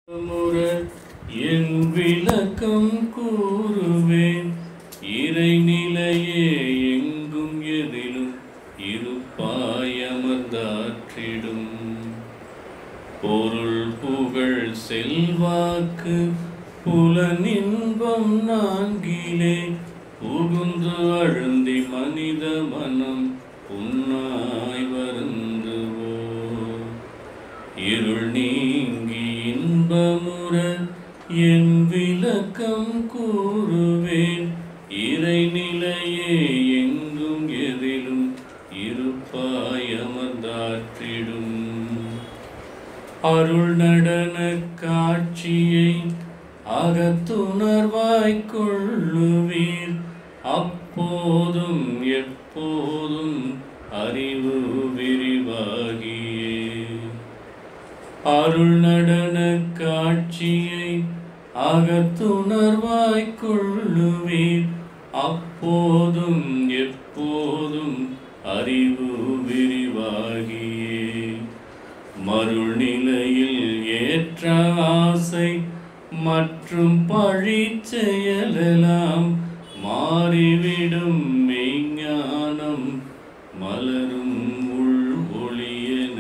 முற என் விளக்கம் கூறுவேன் இறைநிலையே எங்கும் எதிலும் இருப்பாயமர்ந்தாற்றிடும் பொருள் புகழ் செல்வாக்கு புலனின்பம் நான்கிலே புகுந்து அழுந்தி மனித மனம் புன்னாய் வருந்துவோ இருள் நீங்கி இன்பமுற என் விளக்கம் கூறுவேன் இறைநிலையே எங்கும் எதிலும் இருப்பாயமர்ந்தாற்றிடும் அருள் நடன காட்சியை அகத்துணர்வாய்க் கொள்ளுவீர் அப்போதும் எப்போதும் அறிவு விரிவாகியே அருள் நடன காட்சியை அகத்துணர்வாய்க் கொள்ளுவீர் அப்போதும் எப்போதும் அறிவு விரிவாகியே மருள் நிலையில் ஏற்ற ஆசை மற்றும் பழிச் செயலெல்லாம் மாறிவிடும் மெய்ஞானம் மலரும் உள் ஒளியென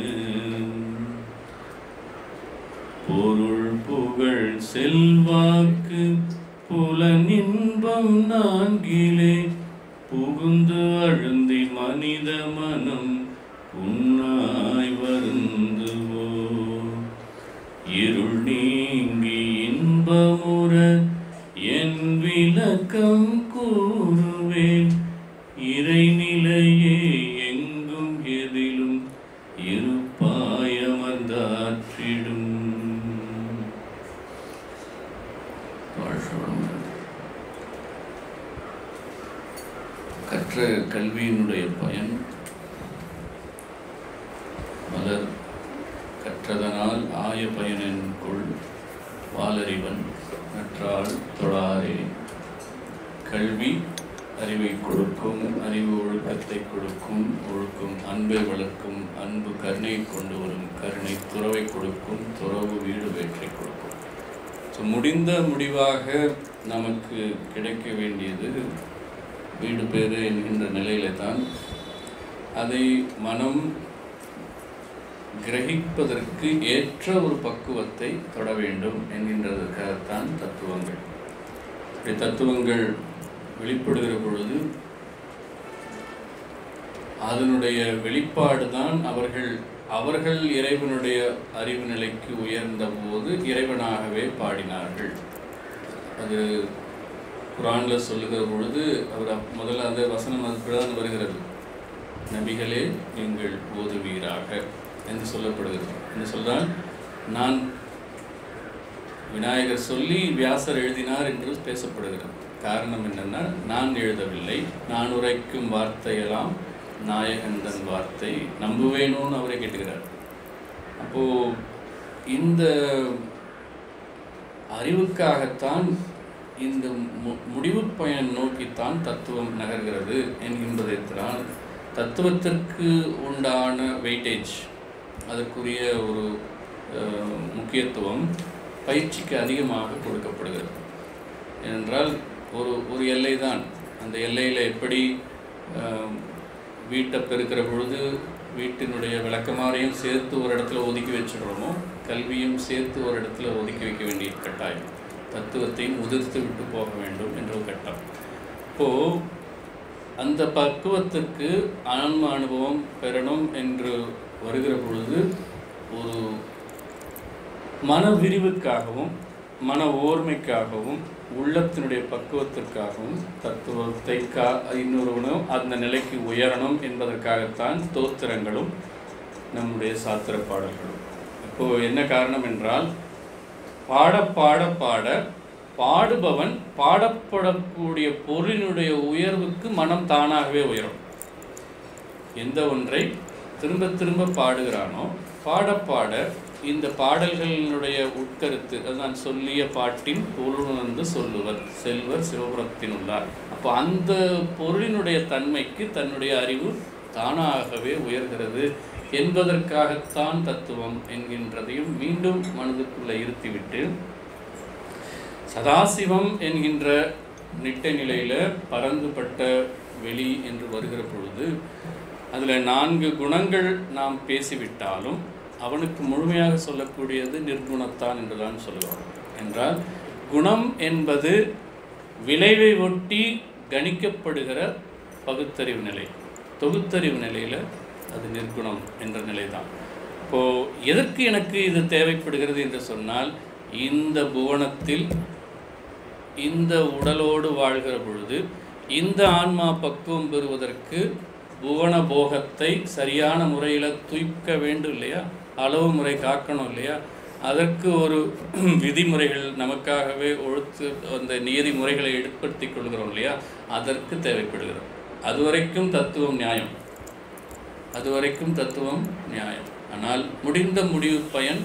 பொருள் புகழ் செல்வாக்கு புலனின்பம் நான்கிலே புகுந்து அழுந்தி மனித மனம் உன்னாய் வருந்துவோ இருள் நீங்கி இன்பமுற என் விளக்கம் கூறுவேன் இறைநிலையே எங்கும் எதிலும் இருப்பாயமர்ந்தாற்றிடும் கற்ற கல்வியினுடைய பயன் மலர் கற்றதனால் ஆய பயனென்கொள் வாலறிவன் நற்றாள் தொழாரே கல்வி அறிவை கொடுக்கும் அறிவு ஒழுக்கத்தை கொடுக்கும் ஒழுக்கம் அன்பை வளர்க்கும் அன்பு கருணை கொண்டு வரும் கருணை துறவை கொடுக்கும் துறவு வீடு வேற்றை கொடுக்கும் ஸோ முடிந்த முடிவாக நமக்கு கிடைக்க வேண்டியது வீடு பேறு என்கின்ற நிலையில தான் அதை மனம் கிரகிப்பதற்கு ஏற்ற ஒரு பக்குவத்தை தொட வேண்டும் என்கின்றதற்காகத்தான் தத்துவங்கள் இப்படி தத்துவங்கள் வெளிப்படுகிற பொழுது அதனுடைய வெளிப்பாடு தான் அவர்கள் அவர்கள் இறைவனுடைய அறிவு நிலைக்கு உயர்ந்த போது இறைவனாகவே பாடினார்கள் அது குரான்ல சொல்லுகிற பொழுது அவர் அப்- முதல்ல அந்த வசனம் அதுதான் வருகிறது நபிகளே நீங்கள் ஓதுவீராக என்று சொல்லப்படுகிறது என்று சொல்றால் நான் விநாயகர் சொல்லி வியாசர் எழுதினார் என்று பேசப்படுகிறது காரணம் என்னன்னா நான் எழுதவில்லை நான் உரைக்கும் வார்த்தையெல்லாம் நாயகந்தன் வார்த்தை நம்புவேணும்னு அவரே கேட்டுக்கிறார் அப்போ இந்த அறிவுக்காகத்தான் இந்த மு- முடிவு பயன் நோக்கித்தான் தத்துவம் நகர்கிறது என்கின்றதைத்தான் தத்துவத்திற்கு உண்டான வெயிட்டேஜ் அதற்குரிய ஒரு அஹ், முக்கியத்துவம் பயிற்சிக்கு அதிகமாக கொடுக்கப்படுகிறது ஏனென்றால் ஒரு ஒரு எல்லை தான் அந்த எல்லையில் எப்படி அஹ், வீட்டை பெருக்கிற பொழுது வீட்டினுடைய விளக்கமாறையும் சேர்த்து ஒரு இடத்துல ஒதுக்கி வச்சிடுறோமோ கல்வியும் சேர்த்து ஒரு இடத்துல ஒதுக்கி வைக்க வேண்டிய கட்டாயம் தத்துவத்தையும் உதிர்த்து விட்டு போக வேண்டும் என்ற ஒரு கட்டம் இப்போது அந்த பக்குவத்துக்கு ஆன்ம அனுபவம் பெறணும் என்று வருகிற பொழுது ஒரு மன விரிவுக்காகவும் மன ஓர்மைக்காகவும் உள்ளத்தினுடைய பக்குவத்திற்காகவும் தத்துவத்தை கா இன்னொருவனும் அந்த நிலைக்கு உயரணும் என்பதற்காகத்தான் தோத்திரங்களும் நம்முடைய சாத்திர பாடல்களும் இப்போ என்ன காரணம் என்றால் பாட பாட பாட பாடுபவன் பாடப்படக்கூடிய பொருளினுடைய உயர்வுக்கு மனம் தானாகவே உயரும் எந்த ஒன்றை திரும்ப திரும்ப பாடுகிறானோ பாட பாட இந்த பாடல்களினுடைய உட்கருத்து அது நான் சொல்லிய பாட்டின் பொருளுணர்ந்து சொல்லுவர் செல்வர் சிவபுரத்தின் உள்ளார் அப்போ அந்த பொருளினுடைய தன்மைக்கு தன்னுடைய அறிவு தானாகவே உயர்கிறது என்பதற்காகத்தான் தத்துவம் என்கின்றதையும் மீண்டும் மனதுக்குள்ளே இருத்திவிட்டு சதாசிவம் என்கின்ற நிட்ட நிலையில் பரந்துபட்ட வெளி என்று வருகிற பொழுது அதில் நான்கு குணங்கள் நாம் பேசிவிட்டாலும் அவனுக்கு முழுமையாக சொல்லக்கூடியது நிர்குணத்தான் என்றுதான் சொல்லுவான் என்றால் குணம் என்பது விளைவை ஒட்டி கணிக்கப்படுகிற பகுத்தறிவு நிலை தொகுத்தறிவு நிலையில் அது நிர்குணம் என்ற நிலை தான் இப்போது எதற்கு எனக்கு இது தேவைப்படுகிறது என்று சொன்னால் இந்த புவனத்தில் இந்த உடலோடு வாழ்கிற பொழுது இந்த ஆன்மா பக்குவம் பெறுவதற்கு புவன போகத்தை சரியான முறையில் தூய்க்க வேண்டும் இல்லையா அளவு முறை காக்கணும் இல்லையா அதற்கு ஒரு விதிமுறைகள் நமக்காகவே ஒழுத்து அந்த நியதி முறைகளை ஏற்படுத்தி கொள்கிறோம் இல்லையா அதற்கு தேவைப்படுகிறோம் அதுவரைக்கும் தத்துவம் நியாயம் அதுவரைக்கும் தத்துவம் நியாயம் ஆனால் முடிந்த முடிவு பயன்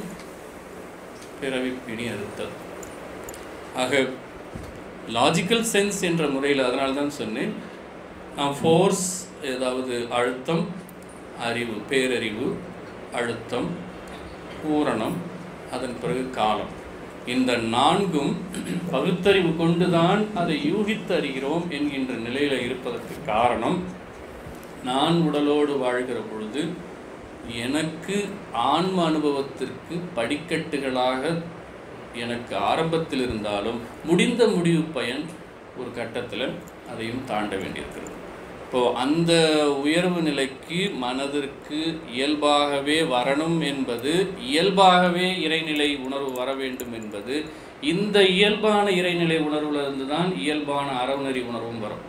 பிறவி பிணி அறுத்தல் ஆக லாஜிக்கல் சென்ஸ் என்ற முறையில் அதனால தான் சொன்னேன் நான் ஃபோர்ஸ் ஏதாவது அழுத்தம் அறிவு பேரறிவு அழுத்தம் பூரணம் அதன் பிறகு காலம் இந்த நான்கும் பகுத்தறிவு கொண்டுதான் அதை யூகித்து அறிகிறோம் என்கின்ற நிலையில் இருப்பதற்கு காரணம் நான் உடலோடு வாழ்கிற பொழுது எனக்கு ஆன்ம அனுபவத்திற்கு படிக்கட்டுகளாக எனக்கு ஆரம்பத்தில் இருந்தாலும் முடிந்த முடிவு பயன் ஒரு கட்டத்தில் அதையும் தாண்ட வேண்டியிருக்கிறது இப்போது அந்த உயர்வு நிலைக்கு மனதிற்கு இயல்பாகவே வரணும் என்பது இயல்பாகவே இறைநிலை உணர்வு வர வேண்டும் என்பது இந்த இயல்பான இறைநிலை உணர்வுலேருந்து தான் இயல்பான அறவுணரி உணர்வும் வரும்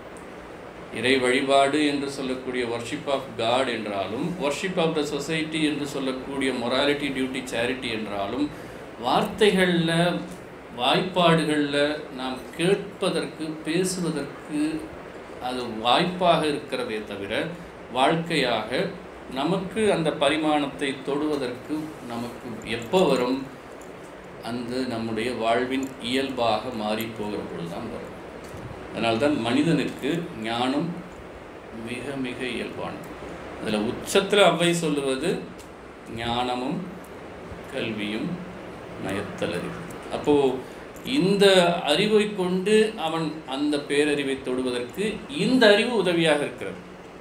இறை வழிபாடு என்று சொல்லக்கூடிய வர்ஷிப் ஆஃப் காட் என்றாலும் வர்ஷிப் ஆஃப் த சொசைட்டி என்று சொல்லக்கூடிய மொராலிட்டி டியூட்டி சேரிட்டி என்றாலும் வார்த்தைகளில் வாய்ப்பாடுகளில் நாம் கேட்பதற்கு பேசுவதற்கு அது வாய்ப்பாக இருக்கிறதே தவிர வாழ்க்கையாக நமக்கு அந்த பரிமாணத்தை தொடுவதற்கு நமக்கு எப்போ வரும் அந்த நம்முடைய வாழ்வின் இயல்பாக மாறி போகிற பொழுது தான் வரும் அதனால்தான் மனிதனுக்கு ஞானம் மிக மிக இயல்பானது அதில் உச்சத்தில் அவ்வை சொல்லுவது ஞானமும் கல்வியும் நயத்தல் அறிவு அப்போது இந்த அறிவை கொண்டு அவன் அந்த பேரறிவை தொடுவதற்கு இந்த அறிவு உதவியாக இருக்கிறது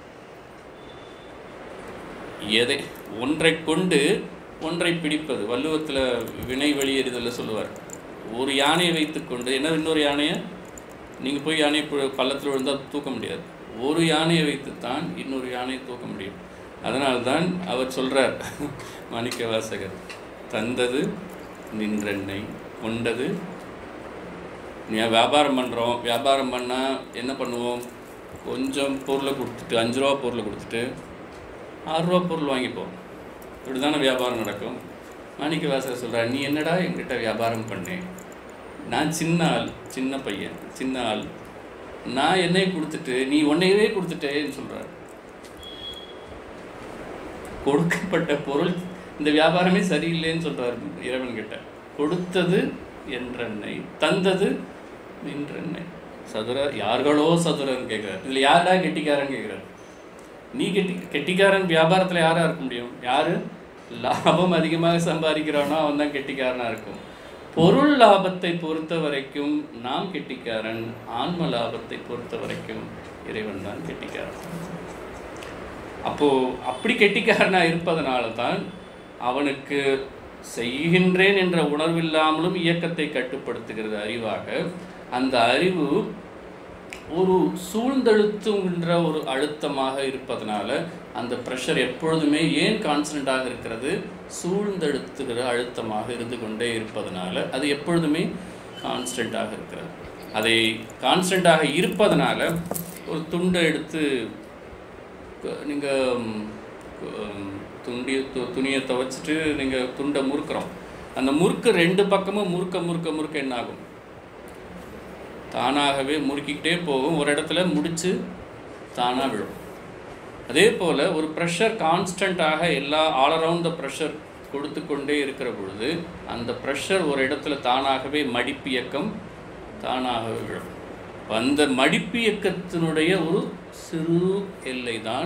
எதை ஒன்றை கொண்டு ஒன்றை பிடிப்பது வள்ளுவத்தில் வினை வெளியேறுதலில் சொல்லுவார் ஒரு யானையை வைத்துக்கொண்டு என்ன இன்னொரு யானையை நீங்கள் போய் யானையை பு- பள்ளத்தில் விழுந்தால் தூக்க முடியாது ஒரு யானையை வைத்துத்தான் இன்னொரு யானையை தூக்க முடியும் அதனால்தான் அவர் சொல்கிறார் மாணிக்க வாசகர் தந்தது நின்றெண்ணை கொண்டது நீ வியாபாரம் பண்ணுறோம் வியாபாரம் பண்ணால் என்ன பண்ணுவோம் கொஞ்சம் பொருளை கொடுத்துட்டு அஞ்சு ரூபா பொருளை கொடுத்துட்டு ஆறுரூவா பொருள் வாங்கிப்போம் இப்படி தானே வியாபாரம் நடக்கும் மாணிக்க வாசகர் சொல்கிறார் நீ என்னடா என்கிட்ட வியாபாரம் பண்ணேன் நான் சின்ன ஆள் சின்ன பையன் சின்ன ஆள் நான் என்னை கொடுத்துட்டு நீ உன்னையவே கொடுத்துட்டேன்னு சொல்கிறார் கொடுக்கப்பட்ட பொருள் இந்த வியாபாரமே சரியில்லைன்னு சொல்றார் இறைவன் கிட்ட கொடுத்தது என்றென்னை தந்தது நின்றென்னை சதுர யார்களோ சதுரன்னு கேட்குறாரு இதில் யாரா கெட்டிக்காரன் கேட்குறாரு நீ கெட்டி கெட்டிக்காரன் வியாபாரத்தில் யாரா இருக்க முடியும் யாரு லாபம் அதிகமாக சம்பாதிக்கிறானோ அவன் தான் கெட்டிக்காரனாக இருக்கும் பொருள் லாபத்தை பொறுத்த வரைக்கும் நாம் கெட்டிக்காரன் ஆன்ம லாபத்தை பொறுத்த வரைக்கும் இறைவன் தான் கெட்டிக்காரன் அப்போ அப்படி கெட்டிக்காரனா இருப்பதனால தான் அவனுக்கு செய்கின்றேன் என்ற உணர்வில்லாமலும் இயக்கத்தை கட்டுப்படுத்துகிறது அறிவாக அந்த அறிவு ஒரு சூழ்ந்தழுத்துங்கின்ற ஒரு அழுத்தமாக இருப்பதனால அந்த ப்ரெஷர் எப்பொழுதுமே ஏன் கான்ஸ்டண்ட்டாக இருக்கிறது சூழ்ந்தழுத்துகிற அழுத்தமாக இருந்து கொண்டே இருப்பதனால அது எப்பொழுதுமே கான்ஸ்டண்ட்டாக இருக்கிறது அதை கான்ஸ்டண்ட்டாக இருப்பதனால ஒரு துண்டை எடுத்து நீங்கள் துண்டி து- துணியை துவைச்சிட்டு நீங்கள் துண்டை முறுக்குறோம் அந்த முறுக்கு ரெண்டு பக்கமும் முறுக்க முறுக்க முறுக்க என்ன ஆகும் தானாகவே முறுக்கிக்கிட்டே போகும் ஒரு இடத்துல முடிச்சு தானாக விழும் அதே போல் ஒரு ப்ரெஷர் கான்ஸ்டண்ட்டாக எல்லா ஆல் அரவுண்ட் த ப்ரெஷர் கொடுத்து கொண்டே இருக்கிற பொழுது அந்த ப்ரெஷர் ஒரு இடத்துல தானாகவே மடிப்பு இயக்கம் தானாகவே விழும் அந்த மடிப்பு இயக்கத்தினுடைய ஒரு சிறு எல்லை தான்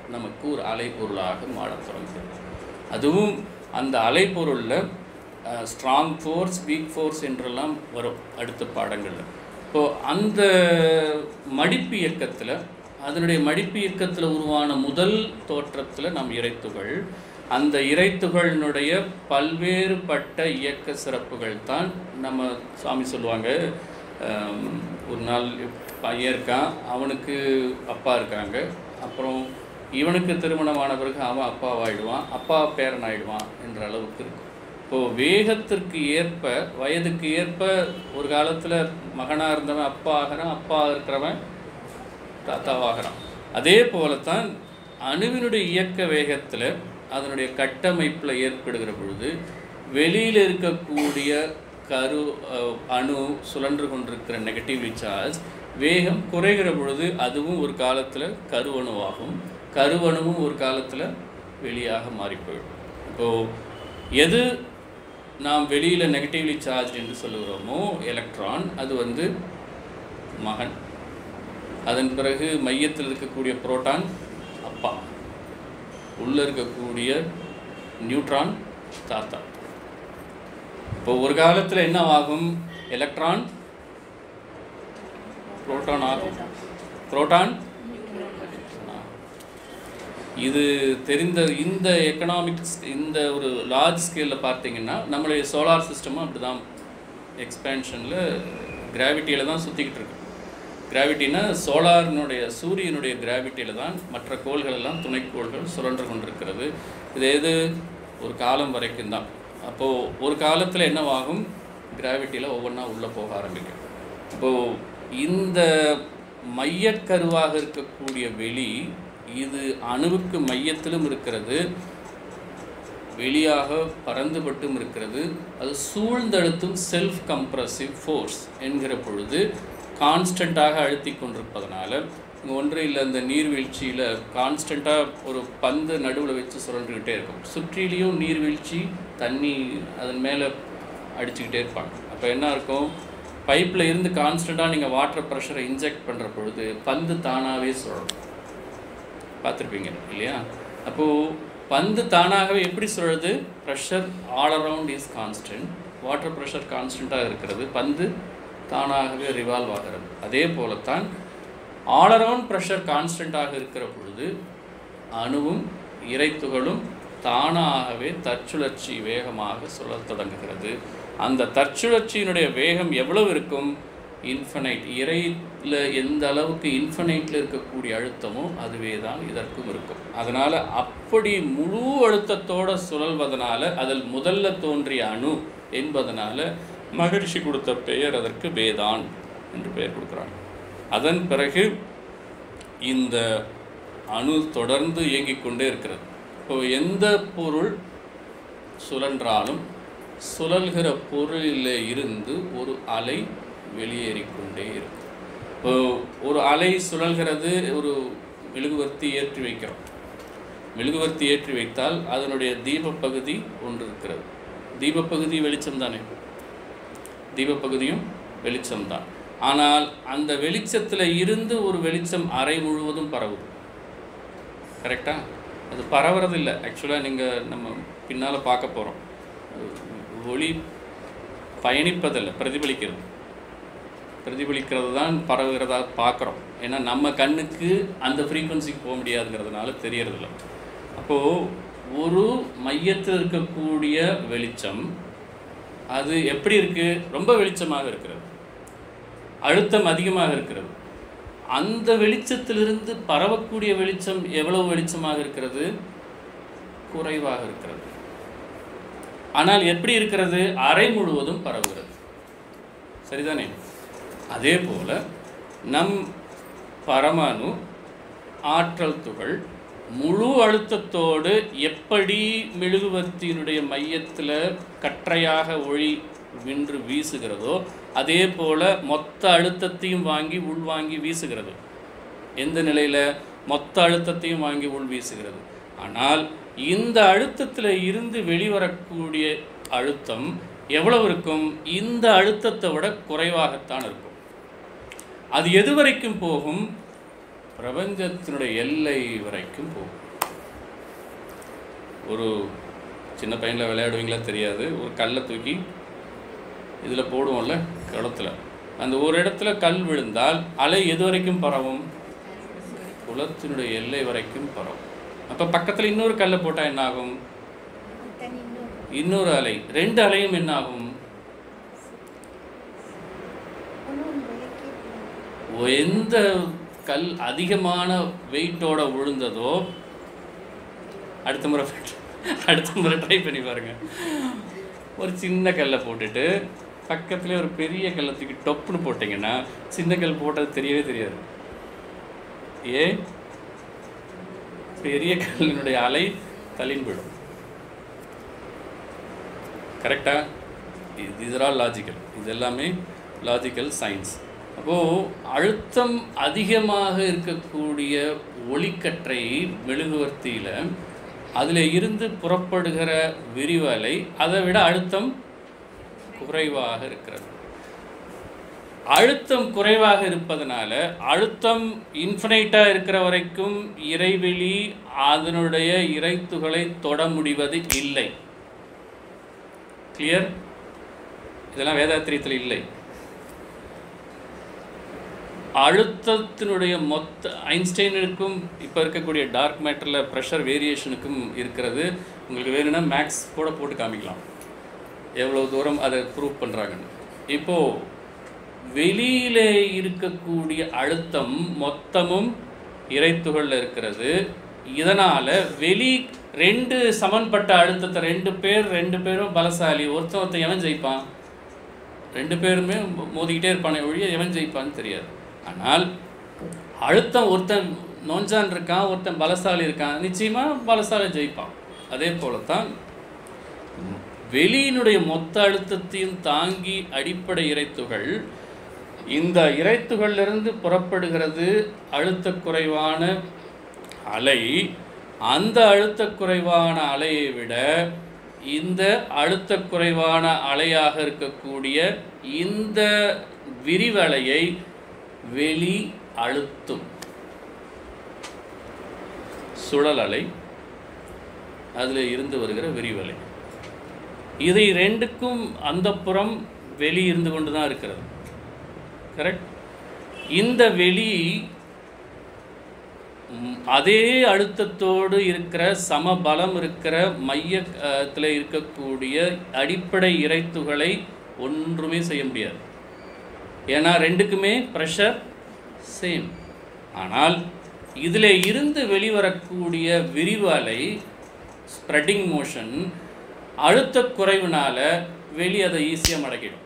நமக்கு ஒரு அலைப்பொருளாக மாறத் தொடங்குகிறது அதுவும் அந்த அலைப்பொருளில் ஸ்ட்ராங் ஃபோர்ஸ் வீக் ஃபோர்ஸ் என்றெல்லாம் வரும் அடுத்த பாடங்களில் இப்போது அந்த மடிப்பு இயக்கத்தில் அதனுடைய மடிப்பு இயக்கத்தில் உருவான முதல் தோற்றத்தில் நம் இறைத்துகள் அந்த இறைத்துகளினுடைய பல்வேறுபட்ட இயக்க சிறப்புகள் தான் நம்ம சாமி சொல்லுவாங்க ஆம், ஒரு நாள் பையன் இருக்கான் அவனுக்கு அப்பா இருக்காங்க அப்புறம் இவனுக்கு திருமணமான பிறகு அவன் அப்பாவாயிடுவான் அப்பா பேரன் ஆயிடுவான் என்ற அளவுக்கு இருக்கும் இப்போது வேகத்திற்கு ஏற்ப வயதுக்கு ஏற்ப ஒரு காலத்தில் மகனாக இருந்தவன் அப்பா ஆகிறான் அப்பா இருக்கிறவன் தாத்தாவாகிறான் அதே போலத்தான் அணுவினுடைய இயக்க வேகத்தில் அதனுடைய கட்டமைப்பில் ஏற்படுகிற பொழுது வெளியில் இருக்கக்கூடிய கரு அஹ், அணு சுழன்று கொண்டிருக்கிற நெகட்டிவ்லி சார்ஜ் வேகம் குறைகிற பொழுது அதுவும் ஒரு காலத்தில் கருவணுவாகும் கருவணுவும் ஒரு காலத்தில் வெளியாக மாறி போயிடும் இப்போது எது நாம் வெளியில் நெகட்டிவ்லி சார்ஜ் என்று சொல்லுகிறோமோ எலக்ட்ரான் அது வந்து மகன் அதன் பிறகு மையத்தில் இருக்கக்கூடிய புரோட்டான் அப்பா உள்ளே இருக்கக்கூடிய நியூட்ரான் தாத்தா இப்போ ஒரு காலத்தில் என்ன ஆகும் எலக்ட்ரான் புரோட்டான் ஆகும் புரோட்டான் இது தெரிந்த இந்த எக்கனாமிக்ஸ் இந்த ஒரு லார்ஜ் ஸ்கேலில் பார்த்தீங்கன்னா நம்மளுடைய சோலார் சிஸ்டமும் அப்படி தான் எக்ஸ்பேன்ஷனில் கிராவிட்டியில் தான் சுற்றிக்கிட்டு இருக்கு கிராவிட்டினா சோலாரினுடைய சூரியனுடைய கிராவிட்டியில் தான் மற்ற கோள்கள் எல்லாம் துணைக்கோள்கள் சுழன்று கொண்டிருக்கிறது இது எது ஒரு காலம் வரைக்கும் தான் அப்போது ஒரு காலத்தில் என்னவாகும் கிராவிட்டியில் ஒவ்வொன்றா உள்ளே போக ஆரம்பிக்கும் இப்போது இந்த மையக்கருவாக இருக்கக்கூடிய வெளி இது அணுவுக்கு மையத்திலும் இருக்கிறது வெளியாக பறந்துபட்டும் இருக்கிறது அது சூழ்ந்தழுத்தும் செல்ஃப் கம்ப்ரசிவ் ஃபோர்ஸ் என்கிற பொழுது கான்ஸ்டண்ட்டாக அழுத்தி கொண்டிருப்பதனால இங்கே ஒன்றும் இல்லை இந்த நீர்வீழ்ச்சியில் கான்ஸ்டண்ட்டாக ஒரு பந்து நடுவில் வச்சு சுழன்றுக்கிட்டே இருக்கும் சுற்றிலையும் நீர்வீழ்ச்சி தண்ணி அதன் மேலே அடிச்சுக்கிட்டே இருப்பாங்க அப்போ என்ன இருக்கும் பைப்பில் இருந்து கான்ஸ்டண்ட்டாக நீங்கள் வாட்டர் ப்ரெஷரை இன்ஜெக்ட் பண்ணுற பொழுது பந்து தானாகவே சுழலும் பார்த்துருப்பீங்க இல்லையா அப்போது பந்து தானாகவே எப்படி சுழலுது pressure all around is constant water pressure கான்ஸ்டண்ட்டாக இருக்கிறது பந்து தானாகவே ரிவால்வ் ஆகிறது அதே போலத்தான் ஆல் அரவுண்ட் ப்ரெஷர் கான்ஸ்டண்ட்டாக இருக்கிற பொழுது அணுவும் இறைத்துகளும் தானாகவே தற்சுழற்சி வேகமாக சுழல் தொடங்குகிறது அந்த தற்சுழற்சியினுடைய வேகம் எவ்வளவு இருக்கும் இன்ஃபனைட் இறையில் எந்த அளவுக்கு இன்ஃபனைட்டில் இருக்கக்கூடிய அழுத்தமோ அதுவே தான் இதற்கும் இருக்கும் அதனால் அப்படி முழு அழுத்தத்தோட சுழல்வதனால அதில் முதல்ல தோன்றிய அணு என்பதனால மகரிஷி கொடுத்த பெயர் அதற்கு வேதான் என்று பெயர் கொடுக்குறாங்க அதன் பிறகு இந்த அணு தொடர்ந்து இயங்கிக் கொண்டே இருக்கிறது இப்போ எந்த பொருள் சுழன்றாலும் சுழல்கிற பொருளில் இருந்து ஒரு அலை வெளியேறிக்கொண்டே இருக்கும் இப்போ ஒரு அலை சுழல்கிறது ஒரு மெழுகுவர்த்தி ஏற்றி வைக்கிறோம் மெழுகுவர்த்தி ஏற்றி வைத்தால் அதனுடைய தீபப்பகுதி ஒன்று இருக்கிறது தீபப்பகுதி வெளிச்சம் தானே தீபப்பகுதியும் வெளிச்சம்தான் ஆனால் அந்த வெளிச்சத்தில் இருந்து ஒரு வெளிச்சம் அறை முழுவதும் பரவுது கரெக்டா அது பரவுறதில்லை ஆக்சுவலாக நீங்கள் நம்ம பின்னால் பார்க்க போகிறோம் ஒளி பயணிப்பதில்லை பிரதிபலிக்கிறது பிரதிபலிக்கிறது தான் பரவுகிறதா பார்க்குறோம் ஏன்னா நம்ம கண்ணுக்கு அந்த ஃப்ரீக்குவன்சிக்கு போக முடியாதுங்கிறதுனால தெரியறதில்ல அப்போது ஒரு மையத்தில் இருக்கக்கூடிய வெளிச்சம் அது எப்படி இருக்குது ரொம்ப வெளிச்சமாக இருக்கிறது அழுத்தம் அதிகமாக இருக்கிறது அந்த வெளிச்சத்திலிருந்து பரவக்கூடிய வெளிச்சம் எவ்வளவு வெளிச்சமாக இருக்கிறது குறைவாக இருக்கிறது ஆனால் எப்படி இருக்கிறது அறை முழுவதும் பரவுகிறது சரிதானே அதே போல நம் பரமாணு ஆற்றல் துகள் முழு அழுத்தத்தோடு எப்படி மெழுகுவர்த்தியினுடைய மையத்தில் கற்றையாக ஒளி வின்று வீசுகிறதோ அதே போல மொத்த அழுத்தத்தையும் வாங்கி உள்வாங்கி வீசுகிறது எந்த நிலையில் மொத்த அழுத்தத்தையும் வாங்கி உள் வீசுகிறது ஆனால் இந்த அழுத்தத்தில் இருந்து வெளிவரக்கூடிய அழுத்தம் எவ்வளவு இருக்கும் இந்த அழுத்தத்தை விட குறைவாகத்தான் இருக்கும் அது எது வரைக்கும் போகும் பிரபஞ்சத்தினுடைய எல்லை வரைக்கும் போகும் ஒரு சின்ன பையனில் விளையாடுவீங்களா தெரியாது ஒரு கல்லை தூக்கி இதில் போடுவோம்ல குளத்துல அந்த ஒரு இடத்துல கல் விழுந்தால் அலை எது வரைக்கும் பரவும் குளத்தினுடைய எல்லை வரைக்கும் பரவும் அப்போ பக்கத்தில் இன்னொரு கல்லை போட்டால் என்ன ஆகும் தனி இன்னொரு இன்னொரு அலை ரெண்டு அலையும் என்ன ஆகும் ஒன்றும் விளக்கே எந்த கல் அதிகமான வெயிட்டோட விழுந்ததோ அடுத்த முறை அடுத்த முறை ட்ரை பண்ணி பாருங்க ஒரு சின்ன கல்லை போட்டுட்டு பக்கத்துலேயே ஒரு பெரிய கல்லை தூக்கி டொப்புன்னு போட்டிங்கன்னா சின்ன கல் போட்டது தெரியவே தெரியாது ஏ பெரிய கல்லினுடைய அலை தள்ளின்னு போயிடும் கரெக்டா இது ஆல் லாஜிக்கல் இது எல்லாமே லாஜிக்கல் சயின்ஸ் அப்போது அழுத்தம் அதிகமாக இருக்கக்கூடிய ஒளிக்கற்றை மெழுகுவர்த்தியில் அதில் இருந்து புறப்படுகிற விரிவலை அதை விட அழுத்தம் குறைவாக இருக்கிறது அழுத்தம் குறைவாக இருப்பதனால அழுத்தம் இன்ஃபினைட்டாக இருக்கிற வரைக்கும் இறைவெளி அதனுடைய இறைத்துகளை தொட முடிவது இல்லை கிளியர் இதெல்லாம் வேதாத்திரியத்தில் இல்லை அழுத்தத்தினுடைய மொத்த ஐன்ஸ்டைனுக்கும் இப்போ இருக்கக்கூடிய டார்க் மேட்டரில் ப்ரெஷர் வேரியேஷனுக்கும் இருக்கிறது உங்களுக்கு வேணும்னா மேக்ஸ் கூட போட்டு காமிக்கலாம் எவ்வளோ தூரம் அதை ப்ரூவ் பண்ணுறாங்கன்னு இப்போது வெளியிலே இருக்கக்கூடிய அழுத்தம் மொத்தமும் இறைத்துகளில் இருக்கிறது இதனால் வெளி ரெண்டு சமன்பட்ட அழுத்தத்தை ரெண்டு பேர் ரெண்டு பேரும் பலசாலி ஒருத்தன் ஒருத்தன் எவன் ஜெயிப்பான் ரெண்டு பேருமே மோ- மோதிக்கிட்டே இருப்பானே ஒழிய எவன் ஜெயிப்பான்னு தெரியாது ஆனால் அழுத்தம் ஒருத்தன் நோஞ்சான் இருக்கான் ஒருத்தன் பலசாலி இருக்கான் நிச்சயமாக பலசாலி ஜெயிப்பான் அதே போல தான் வெளியினுடைய மொத்த அழுத்தத்தையும் தாங்கி அடிப்படை இறைத்துகள் இந்த இறைத்துகளிலிருந்து புறப்படுகிறது அழுத்த குறைவான அலை அந்த அழுத்த குறைவான அலையை விட இந்த அழுத்த குறைவான அலையாக இருக்கக்கூடிய இந்த விரிவலையை வெளி அழுத்தும் சுழல் அலை அதில் இருந்து வருகிற விரிவலை இதை ரெண்டுக்கும் அந்த புறம் வெளி இருந்து கொண்டு தான் இருக்கிறது கரெக்ட் இந்த வெளி ம், அதே அழுத்தத்தோடு இருக்கிற சமபலம் இருக்கிற மையத்தில் இருக்கக்கூடிய அடிப்படை இறைத்துகளை ஒன்றுமே செய்ய முடியாது ஏன்னா ரெண்டுக்குமே ப்ரெஷர் சேம் ஆனால் இதில் இருந்து வெளிவரக்கூடிய விரிவு அலை ஸ்ப்ரெட்டிங் மோஷன் அழுத்த குறைவுனால வெளி அதை ஈஸியாக மடக்கிடும்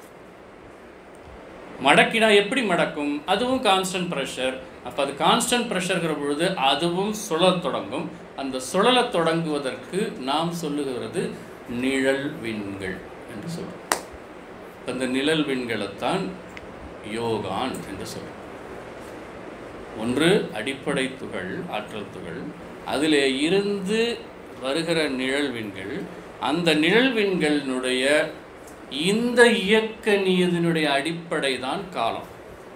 மடக்கினா எப்படி மடக்கும் அதுவும் கான்ஸ்டன்ட் ப்ரெஷர் அப்போ அது கான்ஸ்டன்ட் ப்ரெஷர்ங்கிற பொழுது அதுவும் சுழல் தொடங்கும் அந்த சுழலத் தொடங்குவதற்கு நாம் சொல்லுகிறது நிழல் விண்கள் என்று சொல்றோம் அந்த நிழல் விண்களைத்தான் யோகான் என்று சொல்றோம் ஒன்று அடிப்படை துகள் ஆற்றல் துகள் அதிலே இருந்து வருகிற நிழல்விண்கள் அந்த நிழல்விண்களினுடைய இந்த இயக்க நீதினுடைய அடிப்படை தான் காலம்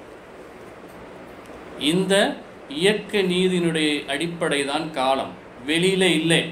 இந்த இயக்க நீதியினுடைய அடிப்படை தான் காலம் வெளியில இல்லை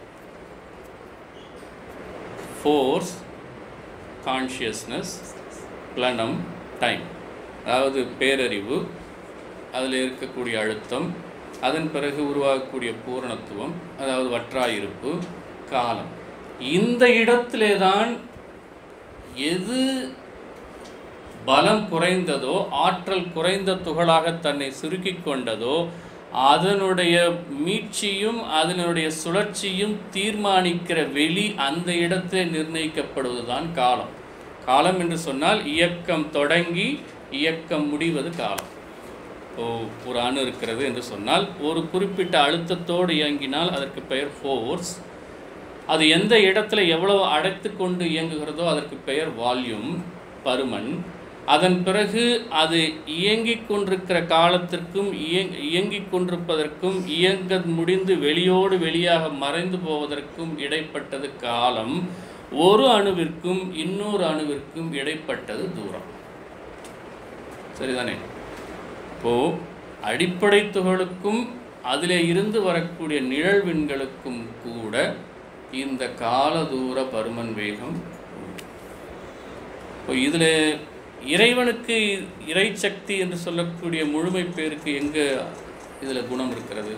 ஃபோர்ஸ் கான்ஷியஸ்னஸ் பிளனம் டைம் அதாவது பேரறிவு அதில் இருக்கக்கூடிய அழுத்தம் அதன் பிறகு உருவாகக்கூடிய பூரணத்துவம் அதாவது வற்றாயிருப்பு காலம் இந்த இடத்திலே தான் எது பலம் குறைந்ததோ ஆற்றல் குறைந்த துகளாக தன்னை சுருக்கிக் கொண்டதோ அதனுடைய மீட்சியும் அதனுடைய சுழற்சியும் தீர்மானிக்கிற வெளி அந்த இடத்தில் நிர்ணயிக்கப்படுவதுதான் காலம் காலம் என்று சொன்னால் இயக்கம் தொடங்கி இயக்கம் முடிவது காலம் இப்போ ஒரு அணு இருக்கிறது என்று சொன்னால் ஒரு குறிப்பிட்ட அழுத்தத்தோடு இயங்கினால் அதற்கு பெயர் ஃபோர்ஸ் அது எந்த இடத்துல எவ்வளவு அடைத்து கொண்டு இயங்குகிறதோ அதற்கு பெயர் வால்யூம் பருமன் அதன் பிறகு அது இயங்கிக் கொண்டிருக்கிற காலத்திற்கும் இயங் இயங்கிக் கொண்டிருப்பதற்கும் இயங்க முடிந்து வெளியோடு வெளியாக மறைந்து போவதற்கும் இடைப்பட்டது காலம் ஒரு அணுவிற்கும் இன்னொரு அணுவிற்கும் இடைப்பட்டது தூரம் சரிதானே இப்போ அடிப்படை துகளுக்கும் அதிலே இருந்து வரக்கூடிய நிழல் விண்களுக்கும் கூட இந்த காலதூர பருமன் வேகம் உண்டு. இப்போ இதில் இறைவனுக்கு இறைசக்தி என்று சொல்லக்கூடிய முழுமை பேருக்கு எங்கே இதில் குணம் இருக்கிறது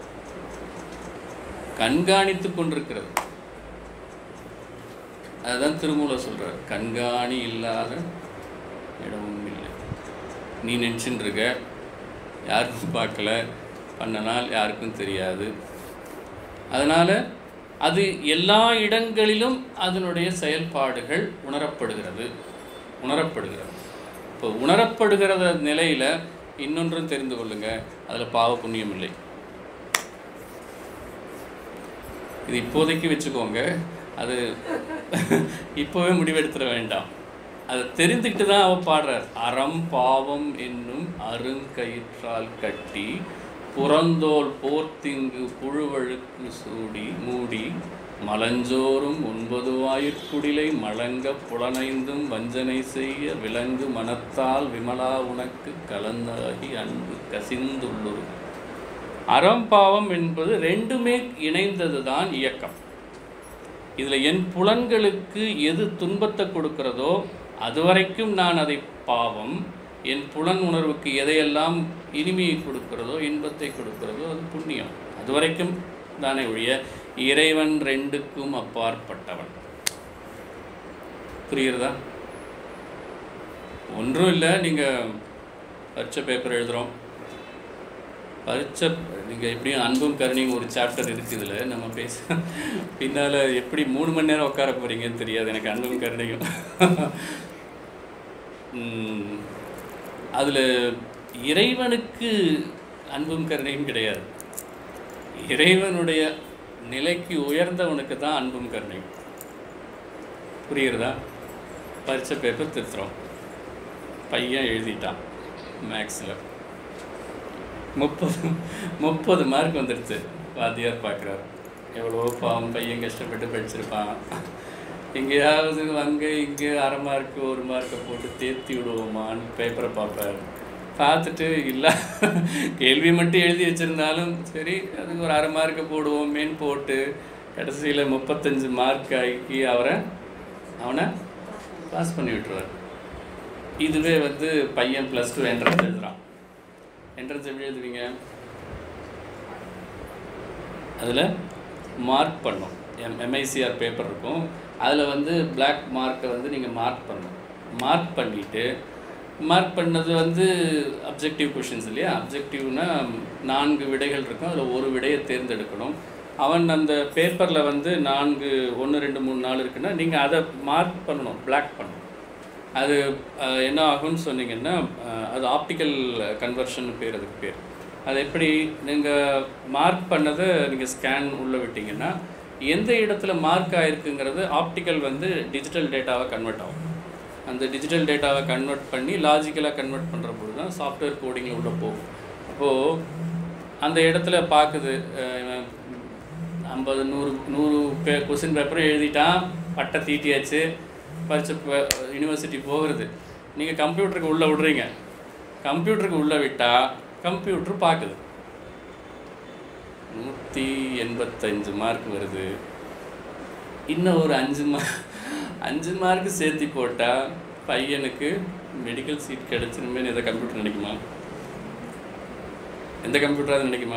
கண்காணித்து கொண்டிருக்கிறது அதுதான் திருமூலர் சொல்றார் கண்காணி இல்லாத இடமும் இல்லை நீ நினச்சின்னு இருக்க யாருக்கும் பார்க்கல பண்ணனால் யாருக்கும் தெரியாது அதனால் அது எல்லா இடங்களிலும் அதனுடைய செயல்பாடுகள் உணரப்படுகிறது உணரப்படுகிறது இப்போ உணரப்படுகிறத நிலையில் இன்னொன்றும் தெரிந்து கொள்ளுங்க அதில் பாவ புண்ணியம் இல்லை இது இப்போதைக்கு வச்சுக்கோங்க அது இப்போவே முடிவெடுத்துட வேண்டாம் அதை தெரிந்துக்கிட்டு தான் அவ பாடுறார் அறம் பாவம் என்னும் அருங்கயிற்றால் கட்டி புறந்தோல் போர்த்திங்கு புழுவழுக்கு சூடி மூடி மலஞ்சோறும் ஒன்பது வாயிற்குடிலை மழங்க புலனைந்தும் வஞ்சனை செய்ய விலங்கு மனத்தால் விமலா உனக்கு கலந்தாகி அன்பு கசிந்துள்ளொரு அறம் பாவம் என்பது ரெண்டுமே இணைந்தது தான் இயக்கம் இதில் என் புலன்களுக்கு எது துன்பத்தை கொடுக்கிறதோ அதுவரைக்கும் நான் அதை பாவம் என் புலன் உணர்வுக்கு எதையெல்லாம் இனிமையை கொடுக்கிறதோ இன்பத்தை கொடுக்கிறதோ அது புண்ணியம் அதுவரைக்கும் தானே ஒழிய இறைவன் ரெண்டுக்கும் அப்பாற்பட்டவன் புரியுறதா ஒன்றும் இல்லை நீங்கள் பரீட்சை பேப்பர் எழுதுகிறோம் பரீட்சை நீங்கள் எப்படியும் அன்பும் கருணையும் ஒரு சாப்டர் இருக்குது இதில் நம்ம பேச பின்னால் எப்படி மூணு மணி நேரம் உட்கார போகிறீங்கன்னு தெரியாது எனக்கு அன்பும் கருணையும் அதில் இறைவனுக்கு அன்பும் கருணையும் கிடையாது இறைவனுடைய நிலைக்கு உயர்ந்தவனுக்கு தான் அன்பும் கருணையும் புரியுறதா பரீட்சை பேப்பர் திருத்துறோம் பையன் எழுதிட்டான் மேக்ஸில் முப்பது முப்பது மார்க் வந்துடுச்சு வாத்தியார் பார்க்குறாரு எவ்வளோ பாவம் பையன் கஷ்டப்பட்டு படிச்சிருப்பான் எங்கேயாவது அங்கே இங்கே அரை மார்க்கு ஒரு மார்க்கை போட்டு தேர்த்தி விடுவோமான்னு பேப்பரை பார்ப்பார் பார்த்துட்டு இல்லை கேள்வி மட்டும் எழுதி வச்சுருந்தாலும் சரி அதுக்கு ஒரு அரை மார்க்கை போடுவோமேன்னு போட்டு கடைசியில் முப்பத்தஞ்சு மார்க் ஆக்கி அவரை அவனை பாஸ் பண்ணி விட்டுருவார் இதுவே வந்து பையன் ப்ளஸ் டூ என்ட்ரன்ஸ் எழுதுறான் என்ட்ரன்ஸ் எப்படி எழுதுவீங்க அதில் மார்க் பண்ணும் எம் எம்ஐசிஆர் பேப்பர் இருக்கும் அதில் வந்து பிளாக் மார்க்கை வந்து நீங்கள் மார்க் பண்ணணும் மார்க் பண்ணிவிட்டு மார்க் பண்ணது வந்து அப்ஜெக்டிவ் கொஷின்ஸ் இல்லையா அப்ஜெக்டிவ்னா நான்கு விடைகள் இருக்கும் அதில் ஒரு விடையை தேர்ந்தெடுக்கணும் அவன் அந்த பேப்பரில் வந்து நான்கு ஒன்று ரெண்டு மூணு நாலு இருக்குன்னா நீங்கள் அதை மார்க் பண்ணணும் பிளாக் பண்ணணும் அது அஹ், என்ன ஆகும்னு சொன்னீங்கன்னா அஹ், அது ஆப்டிக்கல் கன்வர்ஷன் பேர் அதுக்கு பேர் அது எப்படி நீங்கள் மார்க் பண்ணதை நீங்கள் ஸ்கேன் உள்ளே விட்டீங்கன்னா எந்த இடத்துல மார்க் ஆயிருக்குங்கிறது ஆப்டிக்கல் வந்து டிஜிட்டல் டேட்டாவை கன்வெர்ட் ஆகும் அந்த டிஜிட்டல் டேட்டாவை கன்வெர்ட் பண்ணி லாஜிக்கலாக கன்வெர்ட் பண்ணுற பொழுது தான் சாஃப்ட்வேர் கோடிங்கில் உள்ளே போகும் அப்போது அந்த இடத்துல பார்க்குது அஹ், இவன் ஐம்பது நூறு நூறு பே கொஸ்டின் பேப்பரும் எழுதிட்டான் பட்டை தீட்டியாச்சு பரிச்சு யூனிவர்சிட்டி போகிறது நீங்கள் கம்ப்யூட்டருக்கு உள்ளே விடுறீங்க கம்ப்யூட்டருக்கு உள்ளே விட்டால் கம்ப்யூட்டர் பார்க்குது நூற்றி எண்பத்தஞ்சு மார்க் வருது இன்னும் ஒரு அஞ்சு மா அஞ்சு மார்க் சேர்த்தி போட்டால் பையனுக்கு மெடிக்கல் சீட் கிடச்சிருமேனு எதை கம்ப்யூட்டர் நினைக்குமா எந்த கம்ப்யூட்டர் அது நினைக்குமா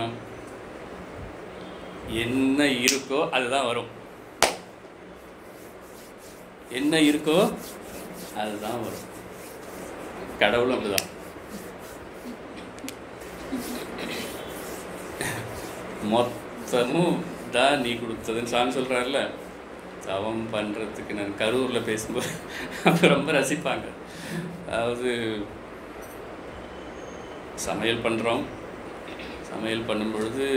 என்ன இருக்கோ அதுதான் வரும் என்ன இருக்கோ அதுதான் வரும் கடவுளும் அப்படிதான் மொத்தமும் தான் நீ கொடுத்ததுன்னு சாமி சொல்கிறாருல தவம் பண்ணுறதுக்கு நான் கரூரில் பேசும்போது அப்ப ரொம்ப ரசிப்பாங்க அதாவது சமையல் பண்ணுறோம் சமையல் பண்ணும் பொழுது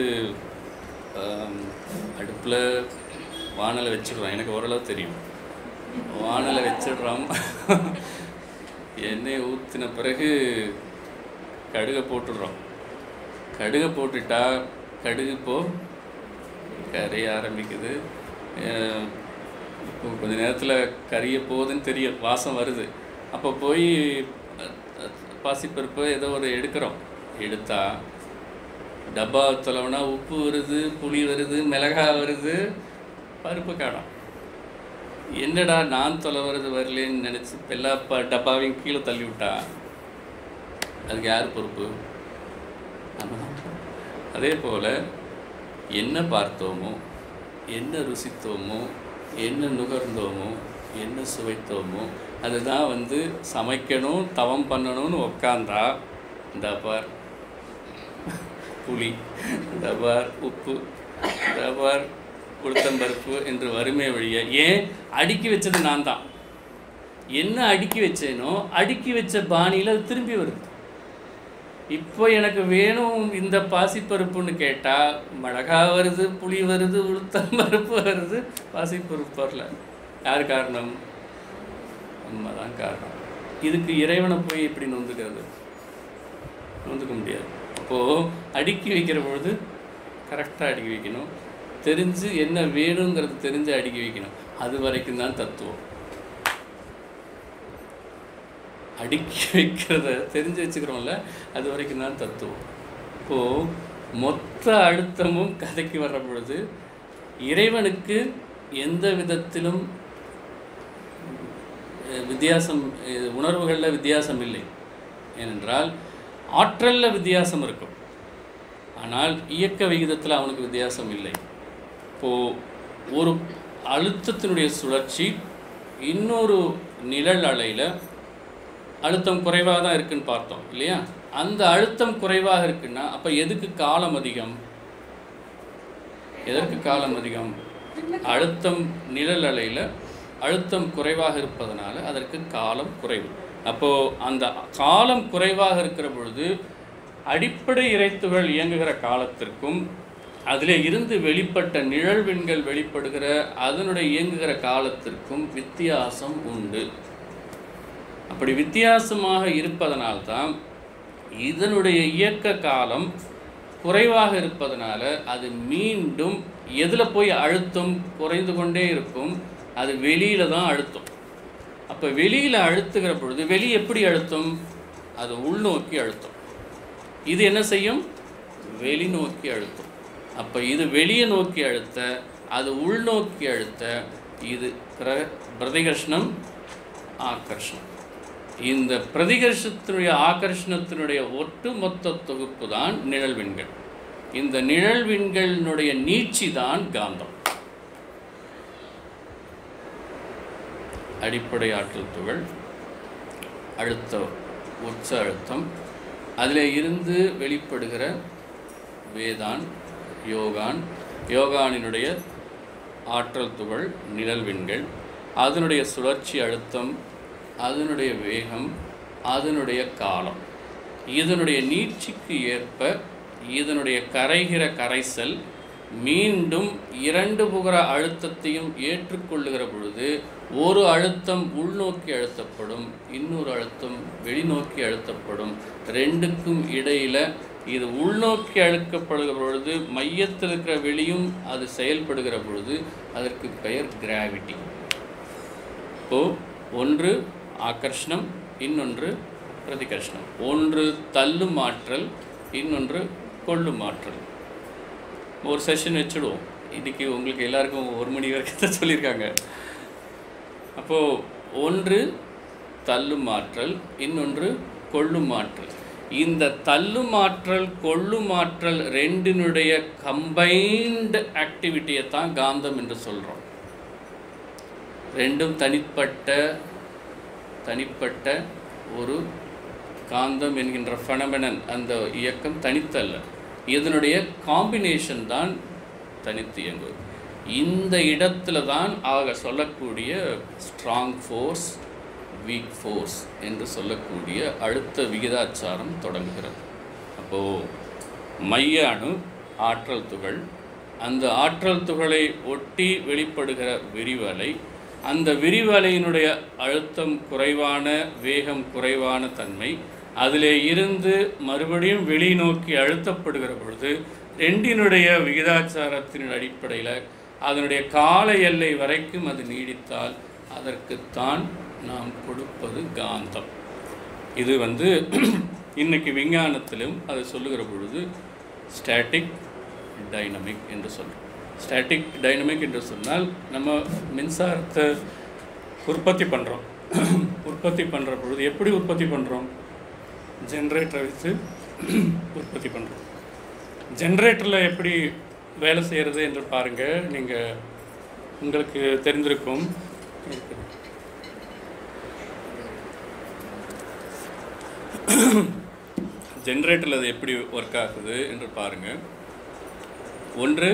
அடுப்பில் வானலை வச்சிடுறோம் எனக்கு ஓரளவு தெரியும் வானலை வச்சிடுறோம் எண்ணெய் ஊற்றின பிறகு கடுகை போட்டுடுறோம் கடுகை போட்டுட்டா கடுகு இப்போ கரைய ஆரம்பிக்குது அஹ் இப்போ கொஞ்ச நேரத்தில் கரிய போகுதுன்னு தெரியும் வாசம் வருது அப்போ போய் அஹ், அஹ், பாசிப்பருப்பு ஏதோ ஒரு எடுக்கிறோம் எடுத்தா டப்பா தொலைவுனா உப்பு வருது புளி வருது மிளகா வருது பருப்பு காணும் என்னடா நான் தொலை வருது வரலேன்னு நினச்சி எல்லா ப டப்பாவையும் கீழே தள்ளி விட்டா அதுக்கு யார் பொறுப்பு நம்ம தான் பொறுப்பு. அதே போல் என்ன பார்த்தோமோ என்ன ருசித்தோமோ என்ன நுகர்ந்தோமோ என்ன சுவைத்தோமோ அதுதான் வந்து சமைக்கணும் தவம் பண்ணணும்னு உக்காந்தா இந்த பார் புளி இந்த பார் உப்பு இந்த பார் உளுத்தம்பருப்பு என்று வறுமை வழிய ஏன் அடுக்கி வச்சது நான் தான் என்ன அடுக்கி வச்சேனோ அடுக்கி வச்ச பாணியில் அது திரும்பி வருது இப்போ எனக்கு வேணும் இந்த பாசிப்பருப்புன்னு கேட்டால் மிளகா வருது புளி வருது உளுத்தம் பருப்பு வருது பாசிப்பருப்பு வரல யார் காரணம் நம்ம தான் காரணம் இதுக்கு இறைவனை போய் எப்படி நொந்துக்கிறது நொந்துக்க முடியாது அப்போது அடுக்கி வைக்கிற பொழுது கரெக்டாக அடுக்கி வைக்கணும் தெரிஞ்சு என்ன வேணுங்கிறது தெரிஞ்சு அடுக்கி வைக்கணும் அது வரைக்கும் தான் தத்துவம் அடுக்கி வைக்கிறத தெரிஞ்சு வச்சுக்கிறோம்ல அது வரைக்கும் தான் தத்துவம் இப்போது மொத்த அழுத்தமும் கதைக்கு வர்ற பொழுது இறைவனுக்கு எந்த விதத்திலும் அஹ், வித்தியாசம் அஹ், உணர்வுகளில் வித்தியாசம் இல்லை ஏனென்றால் ஆற்றலில் வித்தியாசம் இருக்கும் ஆனால் இயக்க விகிதத்தில் அவனுக்கு வித்தியாசம் இல்லை இப்போது ஒரு அழுத்தத்தினுடைய சுழற்சி இன்னொரு நிழல் அலையில் அழுத்தம் குறைவாக தான் இருக்குன்னு பார்த்தோம் இல்லையா அந்த அழுத்தம் குறைவாக இருக்குன்னா அப்போ எதுக்கு காலம் அதிகம் எதற்கு காலம் அதிகம் அழுத்தம் நிழல் அலையில் அழுத்தம் குறைவாக இருப்பதனால அதற்கு காலம் குறைவு அப்போது அந்த காலம் குறைவாக இருக்கிற பொழுது அடிப்படை இறைத்துகள் இயங்குகிற காலத்திற்கும் அதிலே இருந்து வெளிப்பட்ட நிழல்விண்கள் வெளிப்படுகிற அதனுடைய இயங்குகிற காலத்திற்கும் வித்தியாசம் உண்டு அப்படி வித்தியாசமாக இருப்பதனால்தான் இதனுடைய இயக்க காலம் குறைவாக இருப்பதனால அது மீண்டும் எதில் போய் அழுத்தம் குறைந்து கொண்டே இருக்கும் அது வெளியில தான் அழுத்தம் அப்போ வெளியில் அழுத்துகிற பொழுது வெளி எப்படி அழுத்தும் அது உள்நோக்கி அழுத்தம் இது என்ன செய்யும் வெளிநோக்கி அழுத்தம் அப்போ இது வெளியே நோக்கி அழுத்த அது உள்நோக்கி அழுத்த இது பிர பிரதிகர்ஷனம் ஆகர்ஷணம் இந்த பிரதிகர்ஷத்தினுடைய ஆகர்ஷணத்தினுடைய ஒட்டுமொத்த தொகுப்பு தான் நிழல்விண்கள் இந்த நிழல்விண்களினுடைய நீட்சி தான் காந்தம் அடிப்படை ஆற்றல் துகள் அழுத்த உச்ச அழுத்தம் அதில் இருந்து வெளிப்படுகிற வேதான் யோகான் யோகானினுடைய ஆற்றல் துகள் நிழல்விண்கள் அதனுடைய சுழற்சி அழுத்தம் அதனுடைய வேகம் அதனுடைய காலம் இதனுடைய நீட்சிக்கு ஏற்ப இதனுடைய கரைகிற கரைசல் மீண்டும் இரண்டு புகர அழுத்தத்தையும் ஏற்றுக்கொள்ளுகிற பொழுது ஒரு அழுத்தம் உள்நோக்கி அழுத்தப்படும் இன்னொரு அழுத்தம் வெளிநோக்கி அழுத்தப்படும் ரெண்டுக்கும் இடையில இது உள்நோக்கி அழுக்கப்படுகிற பொழுது மையத்தில் இருக்கிற வெளியும் அது செயல்படுகிற பொழுது அதற்கு பெயர் கிராவிட்டி இப்போ ஒன்று ஆகர்ஷணம் இன்னொன்று பிரதிகர்ஷணம் ஒன்று தள்ளும் ஆற்றல் இன்னொன்று கொள்ளும் ஆற்றல் ஒரு செஷன் வச்சுடுவோம் இன்னைக்கு உங்களுக்கு எல்லாருக்கும் ஒரு மணி வரைக்கும் தான் சொல்லியிருக்காங்க அப்போது ஒன்று தள்ளும் ஆற்றல் இன்னொன்று கொள்ளும் ஆற்றல் இந்த தள்ளும் ஆற்றல் கொள்ளும் ஆற்றல் ரெண்டினுடைய கம்பைன்டு ஆக்டிவிட்டியை தான் காந்தம் என்று சொல்கிறோம் ரெண்டும் தனிப்பட்ட தனிப்பட்ட ஒரு காந்தம் என்கின்ற ஃபெனமெனன் அந்த இயக்கம் தனித்தல்ல இதனுடைய காம்பினேஷன் தான் தனித்து இயங்குவது இந்த இடத்துல தான் ஆக சொல்லக்கூடிய ஸ்ட்ராங் ஃபோர்ஸ் வீக் ஃபோர்ஸ் என்று சொல்லக்கூடிய அடுத்த விகிதாச்சாரம் தொடங்குகிறது அப்போது மைய அணு ஆற்றல் துகள் அந்த ஆற்றல் துகளை ஒட்டி வெளிப்படுகிற விரிவலை அந்த விரிவலையினுடைய அழுத்தம் குறைவான வேகம் குறைவான தன்மை அதிலே இருந்து மறுபடியும் வெளிநோக்கி அழுத்தப்படுகிற பொழுது ரெண்டினுடைய விகிதாச்சாரத்தின் அடிப்படையில் அதனுடைய கால எல்லை வரைக்கும் அது நீடித்தால் அதற்குத்தான் நாம் கொடுப்பது காந்தம் இது வந்து இன்னைக்கு விஞ்ஞானத்திலும் அதை சொல்லுகிற பொழுது ஸ்டாட்டிக் டைனமிக் என்று சொல்கிறோம் ஸ்டாட்டிக் டைனமிக் என்று சொன்னால் நம்ம மின்சாரத்தை உற்பத்தி பண்ணுறோம் உற்பத்தி பண்ணுற பொழுது எப்படி உற்பத்தி பண்ணுறோம் ஜென்ரேட்டரை வச்சு உற்பத்தி பண்ணுறோம் ஜென்ரேட்டரில் எப்படி வேலை செய்கிறது என்று பாருங்கள் நீங்கள் உங்களுக்கு தெரிந்திருக்கும் ஜென்ரேட்டரில் அது எப்படி ஒர்க் ஆகுது என்று பாருங்கள் ஒன்று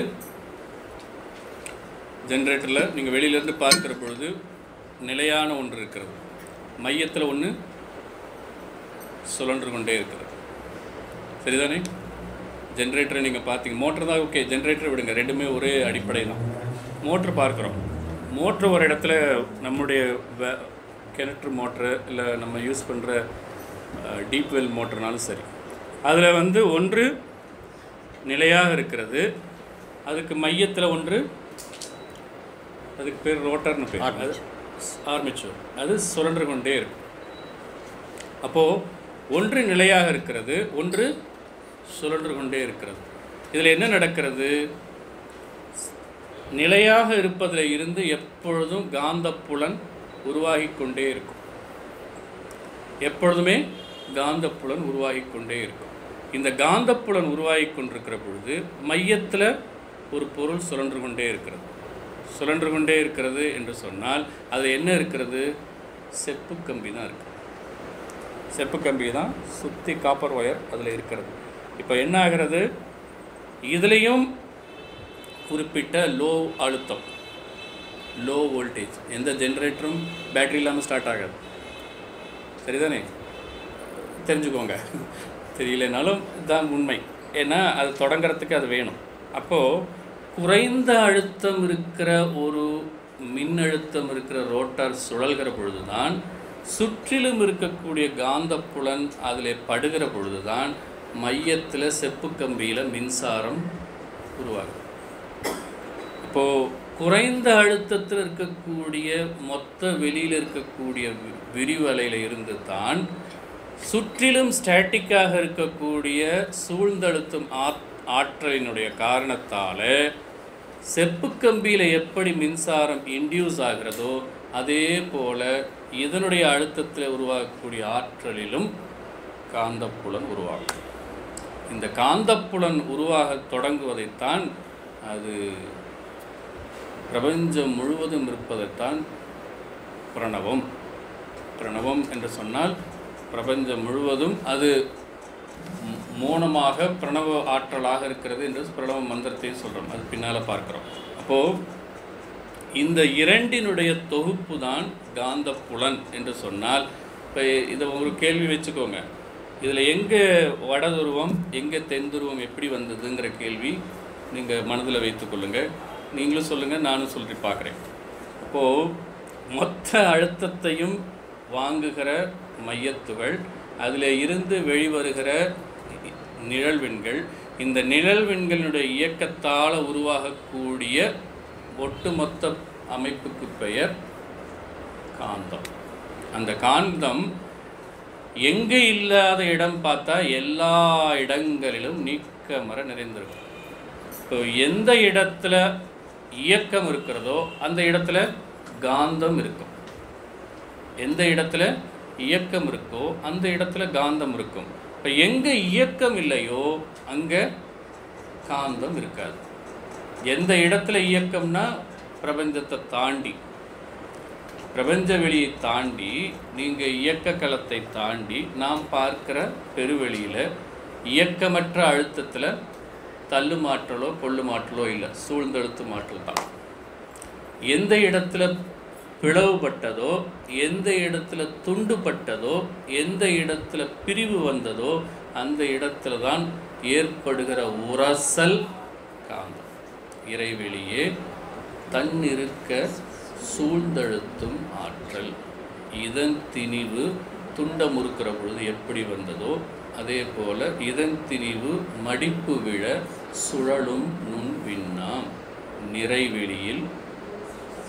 ஜென்ரேட்டரில் நீங்கள் வெளியிலேருந்து பார்க்கிற பொழுது நிலையான ஒன்று இருக்கிறது மையத்தில் ஒன்று சுழன்று கொண்டே இருக்கிறது சரிதானே ஜென்ரேட்டரை நீங்கள் பார்த்தீங்க மோட்டர் தான் ஓகே ஜென்ரேட்டரை விடுங்க ரெண்டுமே ஒரே அடிப்படை தான் மோட்ரு பார்க்குறோம் மோட்ரு ஒரு இடத்துல நம்முடைய வே- கிணற்று மோட்ரு இல்லை நம்ம யூஸ் பண்ணுற டீப் வெல் மோட்டர்னாலும் சரி அதில் வந்து ஒன்று நிலையாக இருக்கிறது அதுக்கு மையத்தில் ஒன்று அதுக்கு பேர் ரோட்டர்னு பேர் அது ஆர்மிச்சூர் அது சுழன்று கொண்டே இருக்கும் அப்போது ஒன்று நிலையாக இருக்கிறது ஒன்று சுழன்று கொண்டே இருக்கிறது இதில் என்ன நடக்கிறது நிலையாக இருப்பதில் இருந்து எப்பொழுதும் காந்தப்புலன் உருவாகி கொண்டே இருக்கும் எப்பொழுதுமே காந்தப்புலன் உருவாகி கொண்டே இருக்கும் இந்த காந்தப்புலன் உருவாகி கொண்டிருக்கிற பொழுது மையத்தில் ஒரு பொருள் சுழன்று கொண்டே இருக்கிறது சுழன்று கொண்டே இருக்கிறது என்று சொன்னால் அது என்ன இருக்கிறது செப்பு கம்பி தான் இருக்குது செப்பு கம்பி தான் சுற்றி காப்பர் ஒயர் அதில் இருக்கிறது இப்போ என்ன ஆகிறது இதுலேயும் குறிப்பிட்ட லோ அழுத்தம் லோ வோல்டேஜ் எந்த ஜென்ரேட்டரும் பேட்டரி இல்லாமல் ஸ்டார்ட் ஆகாது சரிதானே தெரிஞ்சுக்கோங்க தெரியலனாலும் இதுதான் உண்மை ஏன்னா அது தொடங்குறதுக்கு அது வேணும் அப்போது குறைந்த அழுத்தம் இருக்கிற ஒரு மின்னழுத்தம் இருக்கிற ரோட்டார் சுழல்கிற பொழுதுதான் சுற்றிலும் இருக்கக்கூடிய காந்தப்புலன் அதில் படுகிற பொழுதுதான் மையத்தில் செப்பு கம்பியில் மின்சாரம் உருவாகும் இப்போது குறைந்த அழுத்தத்தில் இருக்கக்கூடிய மொத்த வெளியில் இருக்கக்கூடிய வி- விரிவலையில் இருந்து தான் சுற்றிலும் ஸ்டாட்டிக்காக இருக்கக்கூடிய சூழ்ந்தழுத்தும் ஆத் ஆற்றலினுடைய காரணத்தால் செப்பு கம்பியில் எப்படி மின்சாரம் இன்டியூஸ் ஆகிறதோ அதே போல இதனுடைய அழுத்தத்தில் உருவாகக்கூடிய ஆற்றலிலும் காந்தப்புலன் உருவாகும் இந்த காந்தப்புலன் உருவாக தொடங்குவதைத்தான் அது பிரபஞ்சம் முழுவதும் இருப்பதைத்தான் பிரணவம் பிரணவம் என்று சொன்னால் பிரபஞ்சம் முழுவதும் அது மு- மோனமாக பிரணவ ஆற்றலாக இருக்கிறது என்று பிரணவ மந்திரத்தையும் சொல்கிறோம் அது பின்னால் பார்க்குறோம் அப்போது இந்த இரண்டினுடைய தொகுப்பு தான் காந்தப்புலன் என்று சொன்னால் இப்போ இதை ஒரு கேள்வி வச்சுக்கோங்க இதில் எங்கே வடதுருவம் எங்கே தென்துருவம் எப்படி வந்ததுங்கிற கேள்வி நீங்கள் மனதில் வைத்துக்கொள்ளுங்கள் நீங்களும் சொல்லுங்கள் நானும் சொல்லி பார்க்குறேன் அப்போது மொத்த அழுத்தத்தையும் வாங்குகிற மையத்துகள் அதில் இருந்து வெளிவருகிற நிழல்விண்கள் இந்த நிழல்விண்களுடைய இயக்கத்தால் உருவாகக்கூடிய ஒட்டுமொத்த அமைப்புக்கு பெயர் காந்தம் அந்த காந்தம் எங்கே இல்லாத இடம் பார்த்தா எல்லா இடங்களிலும் நீக்கமர நிறைந்திருக்கும் இப்போ எந்த இடத்துல இயக்கம் இருக்கிறதோ அந்த இடத்துல காந்தம் இருக்கும் எந்த இடத்துல இயக்கம் இருக்கோ அந்த இடத்துல காந்தம் இருக்கும் இப்போ எங்கே இயக்கம் இல்லையோ அங்கே காந்தம் இருக்காது எந்த இடத்துல இயக்கம்னா பிரபஞ்சத்தை தாண்டி பிரபஞ்ச வெளியை தாண்டி நீங்கள் இயக்க களத்தை தாண்டி நாம் பார்க்கிற பெருவெளியில் இயக்கமற்ற அழுத்தத்தில் தள்ளுமாற்றலோ கொள்ளுமாற்றலோ இல்லை சூழ்ந்தழுத்து மாற்றல் தான் எந்த இடத்துல பிளவுபட்டதோ எந்த இடத்துல துண்டுபட்டதோ எந்த இடத்துல பிரிவு வந்ததோ அந்த இடத்துல தான் ஏற்படுகிற உரசல் காந்தம் இறைவெளியே தன்னிருக்க சூழ்ந்தழுத்தும் ஆற்றல் இதன் திணிவு துண்டமுறுக்கிற பொழுது எப்படி வந்ததோ அதே போல இதன் திணிவு மடிப்பு விழ சுழலும் நுண் விண்ணாம் நிறைவெளியில்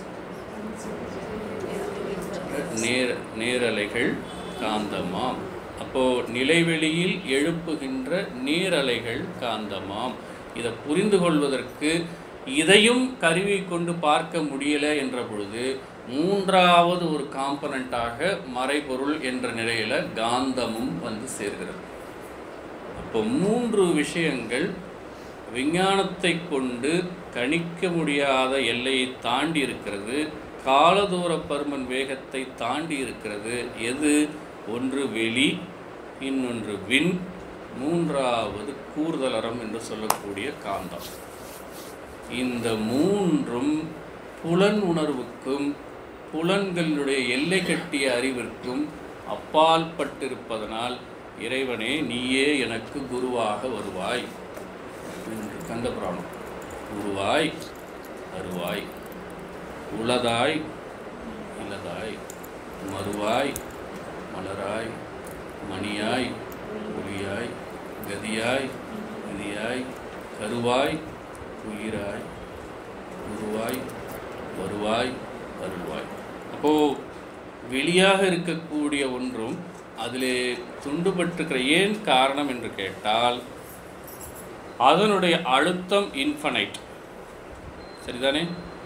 நேர நேரலைகள் காந்தமாம் அப்போது நிலைவெளியில் எழுப்புகின்ற நீரலைகள் காந்தமாம் இதை புரிந்து கொள்வதற்கு இதையும் கருவி கொண்டு பார்க்க முடியலை என்ற பொழுது மூன்றாவது ஒரு காம்பனண்ட்டாக மறைபொருள் என்ற நிலையில் காந்தமும் வந்து சேர்கிறது அப்போ மூன்று விஷயங்கள் விஞ்ஞானத்தை கொண்டு கணிக்க முடியாத எல்லையை தாண்டி இருக்கிறது காலதூர பருமன் வேகத்தை தாண்டி இருக்கிறது எது ஒன்று வெளி இன்னொன்று விண் மூன்றாவது கூர்தலரம் என்று சொல்லக்கூடிய காந்தம் இந்த மூன்றும் புலன் உணர்வுக்கும் புலன்களுடைய எல்லை கட்டிய அறிவிற்கும் அப்பால் பட்டிருப்பதனால் இறைவனே நீயே எனக்கு குருவாக வருவாய் என்று கந்தபுராணம் குருவாய் வருவாய் உளதாய் இலதாய் மறுவாய் மலராய் மணியாய் ஒளியாய் கதியாய் விதியாய் கருவாய் உயிராய் குருவாய் வருவாய் அருள்வாய் அப்போது வெளியாக இருக்கக்கூடிய ஒன்றும் அதிலே துண்டுபட்டிருக்கிற ஏன் காரணம் என்று கேட்டால் அதனுடைய அழுத்தம் இன்ஃபனைட் சரிதானே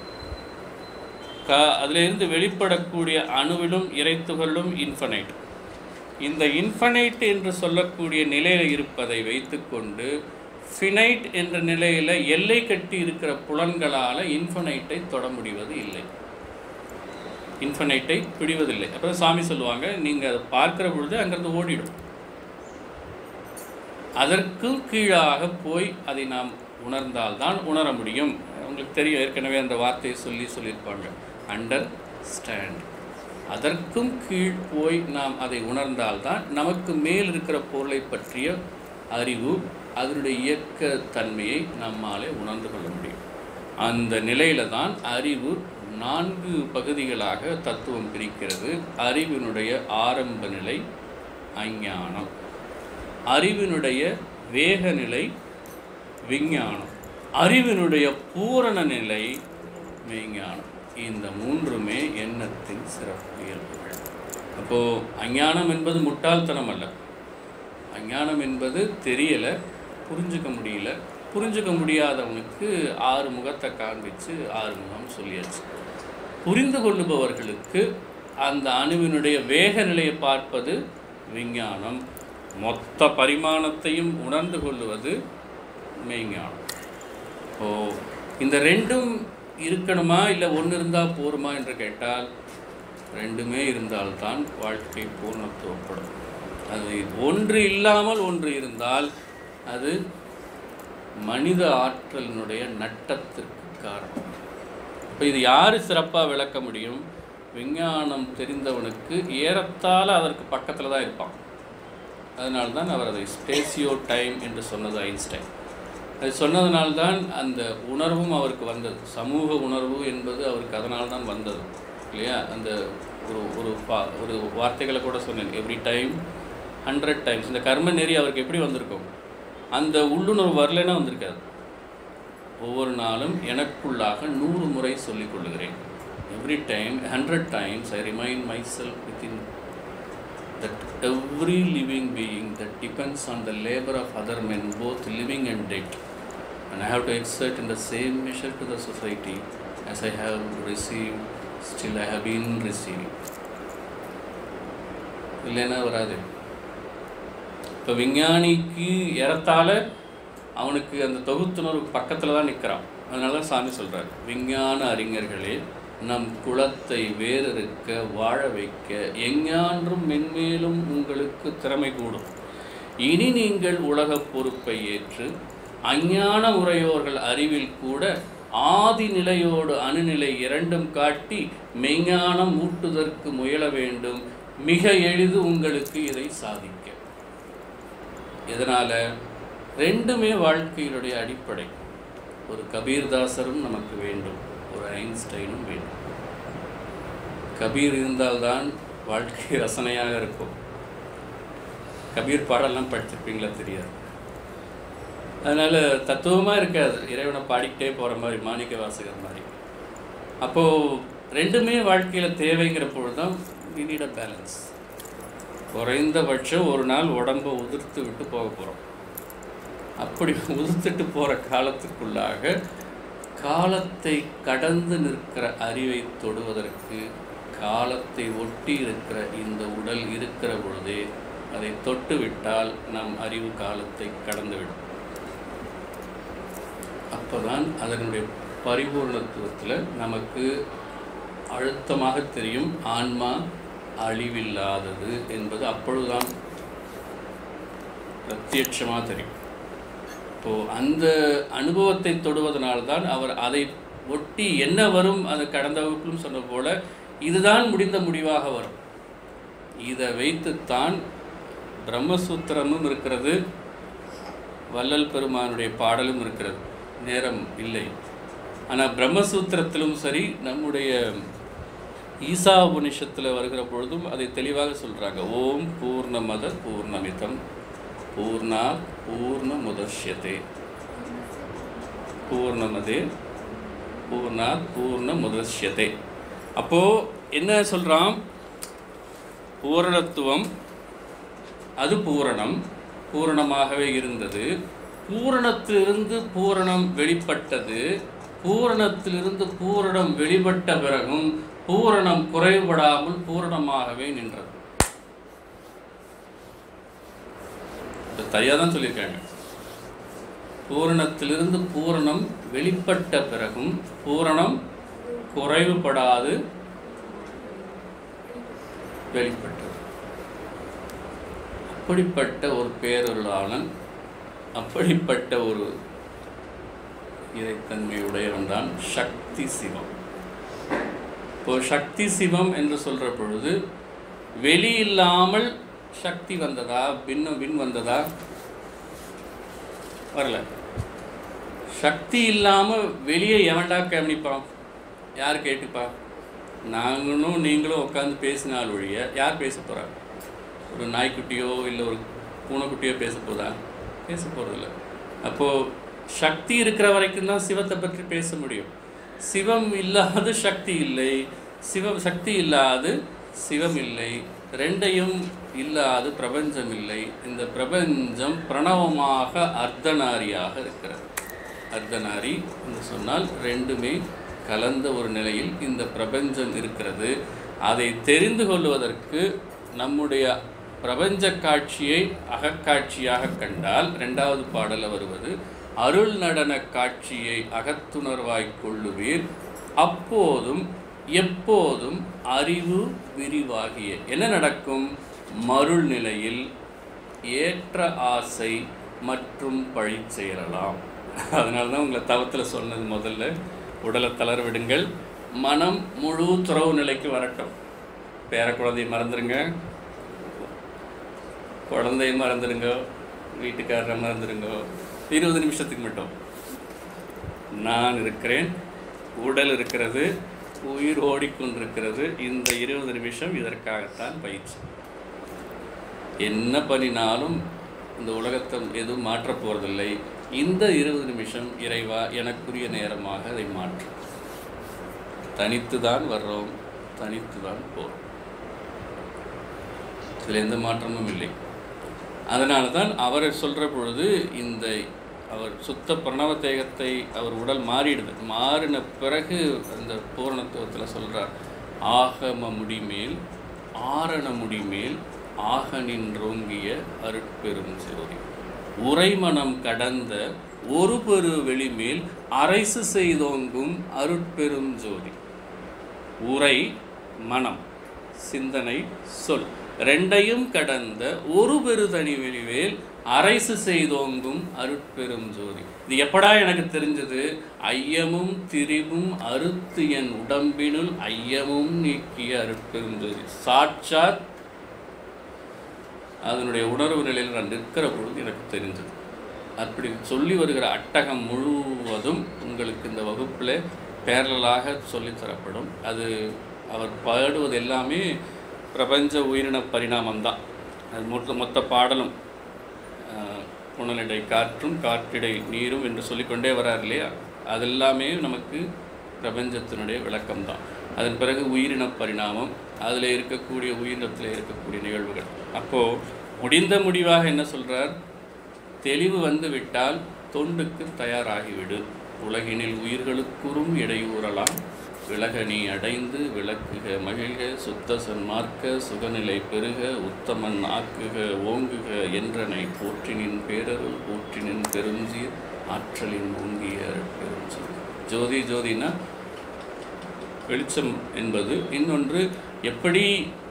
க அதிலிருந்து வெளிப்படக்கூடிய அணுவிலும் இறைத்துகளிலும் இன்ஃபனைட் இந்த இன்ஃபனைட் என்று சொல்லக்கூடிய நிலையில் இருப்பதை வைத்துக்கொண்டு ஃபினைட் என்ற நிலையில் எல்லை கட்டி இருக்கிற புலன்களால் இன்ஃபனைட்டை தொட முடிவது இல்லை இன்ஃபனைட்டை பிடிவதில்லை அப்புறம் சாமி சொல்லுவாங்க நீங்கள் அதை பார்க்கிற பொழுது அங்கேருந்து ஓடிடும் அதற்கு கீழாக போய் அதை நாம் உணர்ந்தால்தான் உணர முடியும் உங்களுக்கு தெரியும் ஏற்கனவே அந்த வார்த்தையை சொல்லி சொல்லியிருப்பாங்க அண்டர் ஸ்டாண்ட் அதற்கும் கீழ் போய் நாம் அதை உணர்ந்தால்தான் நமக்கு மேல் இருக்கிற பொருளை பற்றிய அறிவு அதனுடைய இயக்க தன்மையை நம்மாலே உணர்ந்து கொள்ள முடியும் அந்த நிலையில தான் அறிவு நான்கு பகுதிகளாக தத்துவம் பிரிக்கிறது அறிவினுடைய ஆரம்ப நிலை அஞ்ஞானம் அறிவினுடைய வேக நிலை விஞ்ஞானம் அறிவினுடைய பூரண நிலை மெய்ஞானம் இந்த மூன்றுமே எண்ணத்தின் சிறப்பு இயல்புகள் அப்போது அஞ்ஞானம் என்பது முட்டாள்தனம் அல்ல அஞ்ஞானம் என்பது தெரியலை புரிஞ்சுக்க முடியல புரிஞ்சுக்க முடியாதவனுக்கு ஆறு முகத்தை காண்பிச்சு ஆறு முகம் சொல்லியாச்சு புரிந்து கொள்ளுபவர்களுக்கு அந்த அணுவினுடைய வேக நிலையை பார்ப்பது விஞ்ஞானம் மொத்த பரிமாணத்தையும் உணர்ந்து கொள்ளுவது மெய்ஞானம் ஓ இந்த ரெண்டும் இருக்கணுமா இல்லை ஒன்று இருந்தால் போருமா என்று கேட்டால் ரெண்டுமே இருந்தால்தான் வாழ்க்கை பூர்ணத்துவப்படும் அது ஒன்று இல்லாமல் ஒன்று இருந்தால் அது மனித ஆற்றலினுடைய நட்டத்திற்கு காரணம் இப்போ இது யார் சிறப்பாக விளக்க முடியும் விஞ்ஞானம் தெரிந்தவனுக்கு ஏறத்தாழ அதற்கு பக்கத்தில் தான் இருப்பான் அதனால தான் அவர் அதை ஸ்பேசியோ டைம் என்று சொன்னது ஐன்ஸ்டைன் அது சொன்னதனால்தான் அந்த உணர்வும் அவருக்கு வந்தது சமூக உணர்வு என்பது அவருக்கு அதனால் தான் வந்தது இல்லையா அந்த ஒரு ஒரு பா ஒரு வார்த்தைகளை கூட சொன்னேன் எவ்ரி டைம் ஹண்ட்ரட் டைம்ஸ் இந்த கர்ம நெறி அவருக்கு எப்படி வந்திருக்கும் அந்த உள்ளுணர்வு வரலைன்னா வந்திருக்காது ஒவ்வொரு நாளும் எனக்குள்ளாக நூறு முறை சொல்லிக் கொள்ளுகிறேன் every time hundred times I remind myself within that every living being that depends on the labor of other men, both living and dead, and I have to exert in the same measure to the society as I have received, still I have been receiving. இல்லைன்னா வராது இப்போ விஞ்ஞானிக்கு ஏறத்தாழ அவனுக்கு அந்த தொகுத்துணர்வு பக்கத்தில் தான் நிற்கிறான் அதனால தான் சாமி சொல்கிறார் விஞ்ஞான அறிஞர்களே நம் குலத்தை வேறறுக்க வாழ வைக்க எஞ்ஞான்றும் மென்மேலும் உங்களுக்கு திறமை கூடும் இனி நீங்கள் உலகப் பொறுப்பை ஏற்று அஞ்ஞான உரையோர்கள் அறிவில் கூட ஆதி நிலையோடு அணுநிலை இரண்டும் காட்டி மெய்ஞானம் ஊட்டுதற்கு முயல வேண்டும் மிக எளிது உங்களுக்கு இதை சாதிக்க இதனால் ரெண்டுமே வாழ்க்கையினுடைய அடிப்படை ஒரு கபீர்தாசரும் நமக்கு வேண்டும் ஒரு ஐன்ஸ்டைனும் வேண்டும் கபீர் இருந்தால்தான் வாழ்க்கை ரசனையாக இருக்கும் கபீர் பாடலாம் படிச்சிருப்பீங்களா தெரியாது அதனால் தத்துவமாக இருக்காது இறைவனை பாடிக்கிட்டே போகிற மாதிரி மாணிக்க வாசகர் மாதிரி அப்போது ரெண்டுமே வாழ்க்கையில் தேவைங்கிற பொழுது தான் வி நீட் அ பேலன்ஸ் குறைந்தபட்சம் ஒரு நாள் உடம்பை உதிர்த்து விட்டு போக போகிறோம் அப்படி உதிர்த்துட்டு போகிற காலத்துக்குள்ளாக காலத்தை கடந்து நிற்கிற அறிவை தொடுவதற்கு காலத்தை ஒட்டி இருக்கிற இந்த உடல் இருக்கிற பொழுதே அதை தொட்டு விட்டால் நம் அறிவு காலத்தை கடந்துவிடும் அப்போதான் அதனுடைய பரிபூர்ணத்துவத்தில் நமக்கு அழுத்தமாக தெரியும் ஆன்மா அழிவில்லாதது என்பது அப்பொழுதுதான் பிரத்யட்சமாக தெரியும் இப்போது அந்த அனுபவத்தை தொடுவதனால்தான் அவர் அதை ஒட்டி என்ன வரும் அது கடந்த வகுப்பிலும் சொன்ன போல இதுதான் முடிந்த முடிவாக வரும் இதை வைத்துத்தான் பிரம்மசூத்திரமும் இருக்கிறது வள்ளல் பெருமானுடைய பாடலும் இருக்கிறது நேரம் இல்லை ஆனால் பிரம்மசூத்திரத்திலும் சரி நம்முடைய ஈசா உபனிஷத்தில் வருகிற பொழுதும் அதை தெளிவாக சொல்கிறாங்க ஓம் பூர்ணமத பூர்ணமிதம் பூர்ணா பூர்ண முதஷ்யதே பூர்ணமதே பூர்ணா பூர்ண முதஷ்யதே அப்போது என்ன சொல்கிறான் பூரணத்துவம் அது பூரணம் பூரணமாகவே இருந்தது பூரணத்திலிருந்து பூரணம் வெளிப்பட்டது பூரணத்திலிருந்து பூரணம் வெளிப்பட்ட பிறகும் பூரணம் குறைபடாமல் பூரணமாகவே நின்றது இது தனியாக தான் சொல்லியிருக்காங்க பூரணத்திலிருந்து பூரணம் வெளிப்பட்ட பிறகும் பூரணம் குறைவுபடாது வெளிப்பட்டது அப்படிப்பட்ட ஒரு பேரொருளாளன் அப்படிப்பட்ட ஒரு இறைத்தன்மையுடையவன் தான் சக்தி சிவம் இப்போ சக்தி சிவம் என்று சொல்கிற பொழுது வெளி இல்லாமல் சக்தி வந்ததா பின்னும் பின் வந்ததா வரல சக்தி இல்லாமல் வெளியே எவன்டா கவனிப்பான் யார் கேட்டுப்பா நாங்களும் நீங்களும் உட்காந்து பேசினால் ஒழிய யார் பேச போகிறா ஒரு நாய்க்குட்டியோ இல்லை ஒரு பூனைக்குட்டியோ பேச போதா பேச போகிறதில்ல அப்போது சக்தி இருக்கிற வரைக்கும் தான் சிவத்தை பற்றி பேச முடியும் சிவம் இல்லாத சக்தி இல்லை சிவம் சக்தி இல்லாது சிவம் இல்லை ரெண்டையும் இல்லாது பிரபஞ்சம் இல்லை இந்த பிரபஞ்சம் பிரணவமாக அர்த்தநாரியாக இருக்கிறது அர்த்தநாரி என்று சொன்னால் ரெண்டுமே கலந்த ஒரு நிலையில் இந்த பிரபஞ்சம் இருக்கிறது அதை தெரிந்து கொள்வதற்கு நம்முடைய பிரபஞ்ச காட்சியை அகக்காட்சியாக கண்டால் ரெண்டாவது பாடல வருவது அருள் நடன காட்சியை அகத்துணர்வாய் கொள்ளுவீர் அப்போதும் எப்போதும் அறிவு விரிவாகிய என்ன நடக்கும் மருள் நிலையில் ஏற்ற ஆசை மற்றும் பழி சேரலாம் அதனால தான் உங்களை தவத்தில் சொன்னது முதல்ல உடலை தளர விடுங்கள் மனம் முழு துறவு நிலைக்கு வரட்டும் பேர குழந்தையை மறந்துடுங்க குழந்தையை மறந்துடுங்க வீட்டுக்காரரை மறந்துடுங்க இருபது நிமிஷத்துக்கு மட்டும் நான் இருக்கிறேன் உடல் இருக்கிறது உயிர் ஓடிக்கொண்டிருக்கிறது இந்த இருபது நிமிஷம் இதற்காகத்தான் பயிற்சி என்ன பண்ணினாலும் இந்த உலகத்தை எதுவும் மாற்றப் போவதில்லை இந்த இருபது நிமிஷம் இறைவா எனக்குரிய நேரமாக அதை மாற்று தனித்து தான் வர்றோம் தனித்து தான் போகிறோம் இதில் எந்த மாற்றமும் இல்லை அதனால தான் அவர் சொல்கிற பொழுது இந்த அவர் சுத்த பிரணவ தேகத்தை அவர் உடல் மாறிடுது மாறின பிறகு அந்த பூரணத்துவத்தில் சொல்கிறார் ஆகம முடிமேல் ஆரண முடிமேல் ஆக நின்றோங்கிய அருட்பெரும் சிறுதி உரைமனம் கடந்த ஒரு பெரு வெளிமேல் அரைசு செய்தோங்கும் அருட்பெரும் ஜோதி உரை மனம் சிந்தனை சொல் ரெண்டையும் கடந்த ஒரு பெருதனி வெளிவேல் அரைசு செய்தோங்கும் அருட்பெரும் ஜோதி இது எப்படா எனக்கு தெரிஞ்சது ஐயமும் திரிவும் அறுத்து என் உடம்பினுள் ஐயமும் நீக்கிய அருட்பெரும் ஜோதி சாட்சாத் அதனுடைய உணர்வு நிலையில் நான் நிற்கிற பொழுது எனக்கு தெரிஞ்சது அப்படி சொல்லி வருகிற அட்டகம் முழுவதும் உங்களுக்கு இந்த வகுப்பில் பேரலாக சொல்லித் தரப்படும் அது அவர் பாடுவது எல்லாமே பிரபஞ்ச உயிரின பரிணாமம்தான் அது மொத்த மொத்த பாடலும் ஆஹ், புனலிடை காற்றும் காற்றிடை நீரும் என்று சொல்லிக்கொண்டே வரார் இல்லையா அதெல்லாமே நமக்கு பிரபஞ்சத்தினுடைய விளக்கம்தான் அதன் பிறகு உயிரின பரிணாமம் அதில் இருக்கக்கூடிய உயிரினத்தில் இருக்கக்கூடிய நிகழ்வுகள் அப்போது முடிந்த முடிவாக என்ன சொல்கிறார் தெளிவு வந்து விட்டால் தொண்டுக்கு தயாராகிவிடு உலகினில் உயிர்களுக்குறும் இடையூறலாம் விலக நீ அடைந்து விளக்குக மகிழ்க சுத்த சன்மார்க்க சுகநிலை பெருக உத்தமன் ஆக்குக ஓங்குக என்றனை போற்றினின் பேரருள் போற்றினின் பெருஞ்சீர் ஆற்றலின் ஓங்கிய பெருஞ்சீர் ஜோதி ஜோதினா வெளிச்சம் என்பது இன்னொன்று எப்படி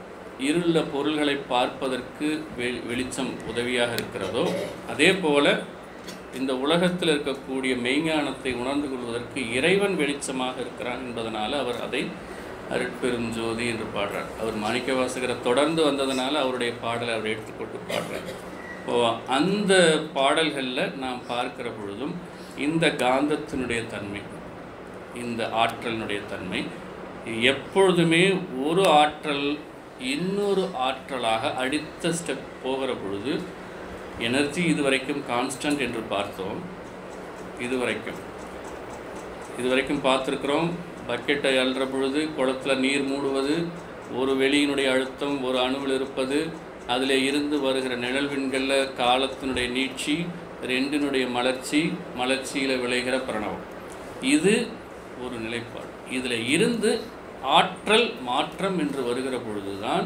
இருள பொருள்களை பார்ப்பதற்கு வெ வெளிச்சம் உதவியாக இருக்கிறதோ அதே போல இந்த உலகத்தில் இருக்கக்கூடிய மெய்ஞானத்தை உணர்ந்து கொள்வதற்கு இறைவன் வெளிச்சமாக இருக்கிறான் என்பதனால அவர் அதை அருட்பெரும் ஜோதி என்று பாடுறார் அவர் மாணிக்க வாசகரை தொடர்ந்து வந்ததனால அவருடைய பாடலை அவர் எடுத்துக்கொண்டு பாடுறார் இப்போ அந்த பாடல்களில் நாம் பார்க்கிற பொழுதும் இந்த காந்தத்தினுடைய தன்மை இந்த ஆற்றலினுடைய தன்மை எப்பொழுதுமே ஒரு ஆற்றல் இன்னொரு ஆற்றலாக அடுத்த ஸ்டெப் போகிற பொழுது எனர்ஜி இதுவரைக்கும் கான்ஸ்டன்ட் என்று பார்த்தோம் இதுவரைக்கும் இதுவரைக்கும் பார்த்துருக்குறோம் பக்கெட்டை அள்ளுற பொழுது குளத்துல நீர் மூடுவது ஒரு வெளியினுடைய அழுத்தம் ஒரு அணுவில் இருப்பது அதில் இருந்து வருகிற நிழல்விண்களில் காலத்தினுடைய நீட்சி ரெண்டினுடைய மலர்ச்சி மலர்ச்சியில் விளைகிற பிரணவம் இது ஒரு நிலைப்பாடு இதில் இருந்து ஆற்றல் மாற்றம் என்று வருகிற பொழுதுதான்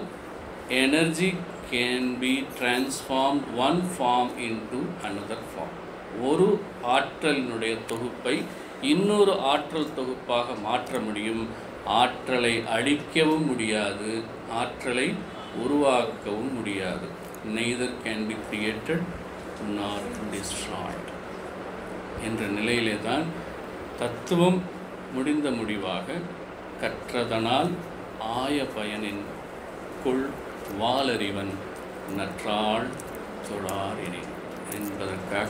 energy can be transformed one form into another form ஒரு ஆற்றலினுடைய தொகுப்பை இன்னொரு ஆற்றல் தொகுப்பாக மாற்ற முடியும் ஆற்றலை அழிக்கவும் முடியாது ஆற்றலை உருவாக்கவும் முடியாது neither can be created not destroyed என்ற நிலையிலே தான் தத்துவம் முடிந்த முடிவாக கற்றதனால் ஆய பயனின் கொள் வாலறிவன் நற்றாள் தொழாரினி என்பதற்காக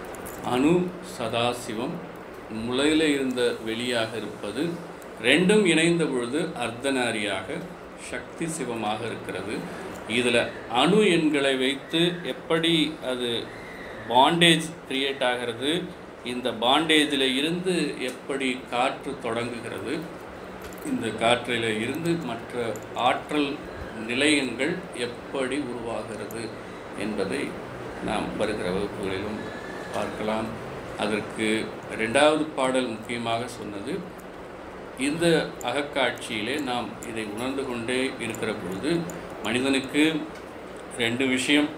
அணு சதாசிவம் முளையில இருந்த வெளியாக இருப்பது ரெண்டும் இணைந்த பொழுது அர்த்தநாரியாக சக்தி சிவமாக இருக்கிறது இதில் அணு எண்களை வைத்து எப்படி அது பாண்டேஜ் கிரியேட் ஆகிறது இந்த பாண்டேஜில் இருந்து எப்படி காற்று தொடங்குகிறது இந்த காற்றில் இருந்து மற்ற ஆற்றல் நிலையங்கள் எப்படி உருவாகிறது என்பதை நாம் வருகிற வகுப்புகளிலும் பார்க்கலாம் அதற்கு ரெண்டாவது பாடல் முக்கியமாக சொன்னது இந்த அகக்காட்சியிலே நாம் இதை உணர்ந்து கொண்டே இருக்கிற பொழுது மனிதனுக்கு ரெண்டு விஷயம்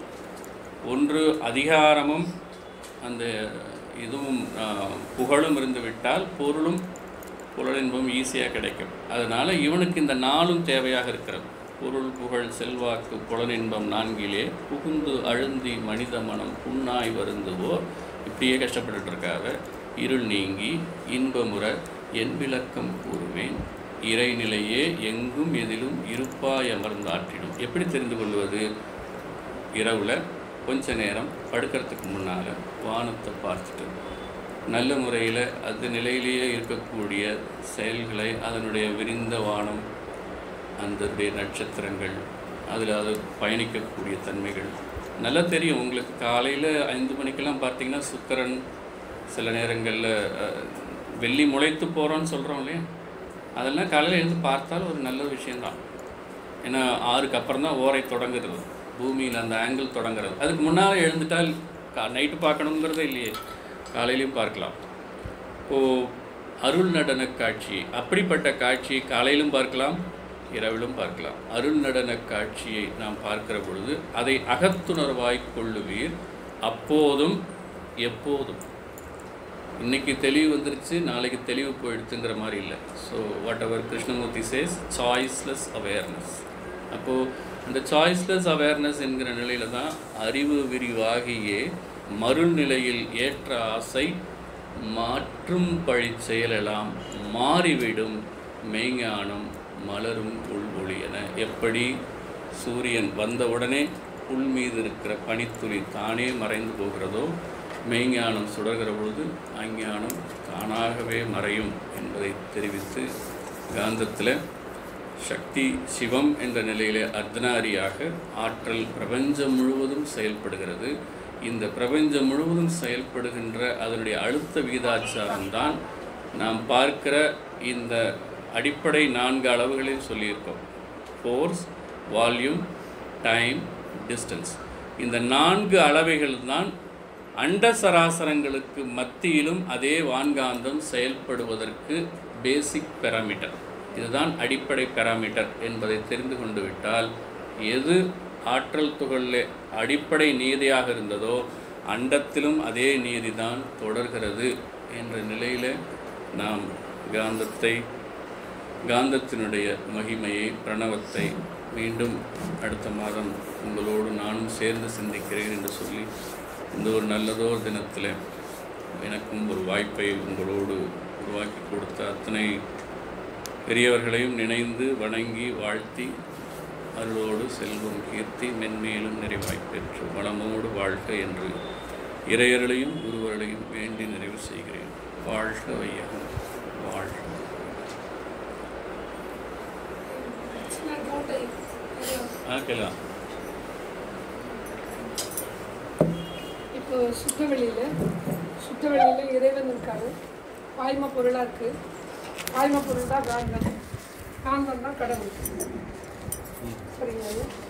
ஒன்று அதிகாரமும் அந்த இதுவும் ஆஹ், புகழும் இருந்து விட்டால் பொருளும் புலனின்பம் ஈஸியாக கிடைக்கும் அதனால் இவனுக்கு இந்த நாளும் தேவையாக இருக்கிறது பொருள் புகழ் செல்வாக்கு புலனின்பம் நான்கிலே புகுந்து அழுந்தி மனித மனம் புண்ணாய் வருந்துவோர் இப்படியே கஷ்டப்பட்டுட்டு இருக்காக இருள் நீங்கி இன்பமுற என் விளக்கம் கூறுவேன் இறைநிலையே எங்கும் எதிலும் இருப்பாய் அமர்ந்தாற்றிடும் எப்படி தெரிந்து கொள்வது இரவில் கொஞ்ச நேரம் படுக்கிறதுக்கு முன்னால் வானத்தை பார்த்துட்டு நல்ல முறையில் அது நிலையிலேயே இருக்கக்கூடிய செயல்களை அதனுடைய விரிந்த வானம் அதனுடைய நட்சத்திரங்கள் அதில் அது பயணிக்கக்கூடிய தன்மைகள் நல்லா தெரியும் உங்களுக்கு காலையில் ஐந்து மணிக்கெல்லாம் பார்த்தீங்கன்னா சுக்கரன் சில நேரங்களில் வெள்ளி முளைத்து போகிறோன்னு சொல்கிறோம் இல்லையா அதெல்லாம் காலையில் எழுந்து பார்த்தால் ஒரு நல்ல விஷயம்தான் ஏன்னா ஆறுக்கு அப்புறம் தான் ஓரை தொடங்குறது பூமியில் அந்த ஆங்கிள் தொடங்குறது அதுக்கு முன்னால் எழுந்துட்டால் கா நைட்டு பார்க்கணுங்கிறதே இல்லையே காலையிலையும் பார்க்கலாம் இப்போது அருள் நடன காட்சி அப்படிப்பட்ட காட்சியை காலையிலும் பார்க்கலாம் இரவிலும் பார்க்கலாம் அருள் நடன காட்சியை நாம் பார்க்கிற பொழுது அதை அகத்துணர்வாய் கொள்ளுவீர் அப்போதும் எப்போதும் இன்னைக்கு தெளிவு வந்துருச்சு நாளைக்கு தெளிவு போயிடுச்சுங்கிற மாதிரி இல்லை so whatever Krishnamurti says choiceless awareness அப்போது அந்த சாய்ஸ்லெஸ் அவேர்னஸ் என்கிற நிலையில தான் அறிவு விரிவாகியே மறுநிலையில் ஏற்ற ஆசை மாற்றும் பழி செயலெல்லாம் மாறிவிடும் மெய்ஞானம் மலரும் உள் ஒளி என எப்படி சூரியன் வந்தவுடனே புல் மீது இருக்கிற பனித்துளி தானே மறைந்து போகிறதோ மெய்ஞானம் சுடர்கிற பொழுது அஞ்ஞானம் தானாகவே மறையும் என்பதை தெரிவித்து காந்தத்தில் சக்தி சிவம் என்ற நிலையிலே அர்த்தநாரியாக ஆற்றல் பிரபஞ்சம் முழுவதும் செயல்படுகிறது இந்த பிரபஞ்சம் முழுவதும் செயல்படுகின்ற அதனுடைய அழுத்த விகிதாச்சாரம்தான் நாம் பார்க்கிற இந்த அடிப்படை நான்கு அளவுகளில் சொல்லியிருக்கோம் ஃபோர்ஸ் வால்யூம் டைம் டிஸ்டன்ஸ் இந்த நான்கு அளவைகள் தான் அண்ட சராசரங்களுக்கு மத்தியிலும் அதே வான்காந்தம் செயல்படுவதற்கு பேசிக் பெராமீட்டர் இதுதான் அடிப்படை பெராமீட்டர் என்பதை தெரிந்து கொண்டு விட்டால் எது ஆற்றல் துகளில் அடிப்படை நீதியாக இருந்ததோ அண்டத்திலும் அதே நீதி தான் தொடர்கிறது என்ற நிலையில் நாம் காந்தத்தை காந்தத்தினுடைய மகிமையை பிரணவத்தை மீண்டும் அடுத்த மாதம் உங்களோடு நானும் சேர்ந்து சிந்திக்கிறேன் என்று சொல்லி இந்த ஒரு நல்லதோர் தினத்தில் எனக்கும் ஒரு வாய்ப்பை உங்களோடு உருவாக்கி கொடுத்த அத்தனை பெரியவர்களையும் நினைந்து வணங்கி வாழ்த்தி அருளோடு செல்வம் கீர்த்தி மென்மேலும் நிறைவாய் பெற்று வளமோடு வாழ்க என்று இறையர்களையும் குருவர்களையும் வேண்டி நிறைவு செய்கிறேன் வாழ்க வையகம் வாழ்க சின்ன டவுட்டு ஆக்கலாம் இப்போ சுத்த வெளியில் சுத்த வெளியில் இறைவன் இருக்காரு பாய்ம பொருளாக இருக்குது பாய்ம பொருள் தான் காந்தம் காந்தம் தான் கடவுள் சரிங்களா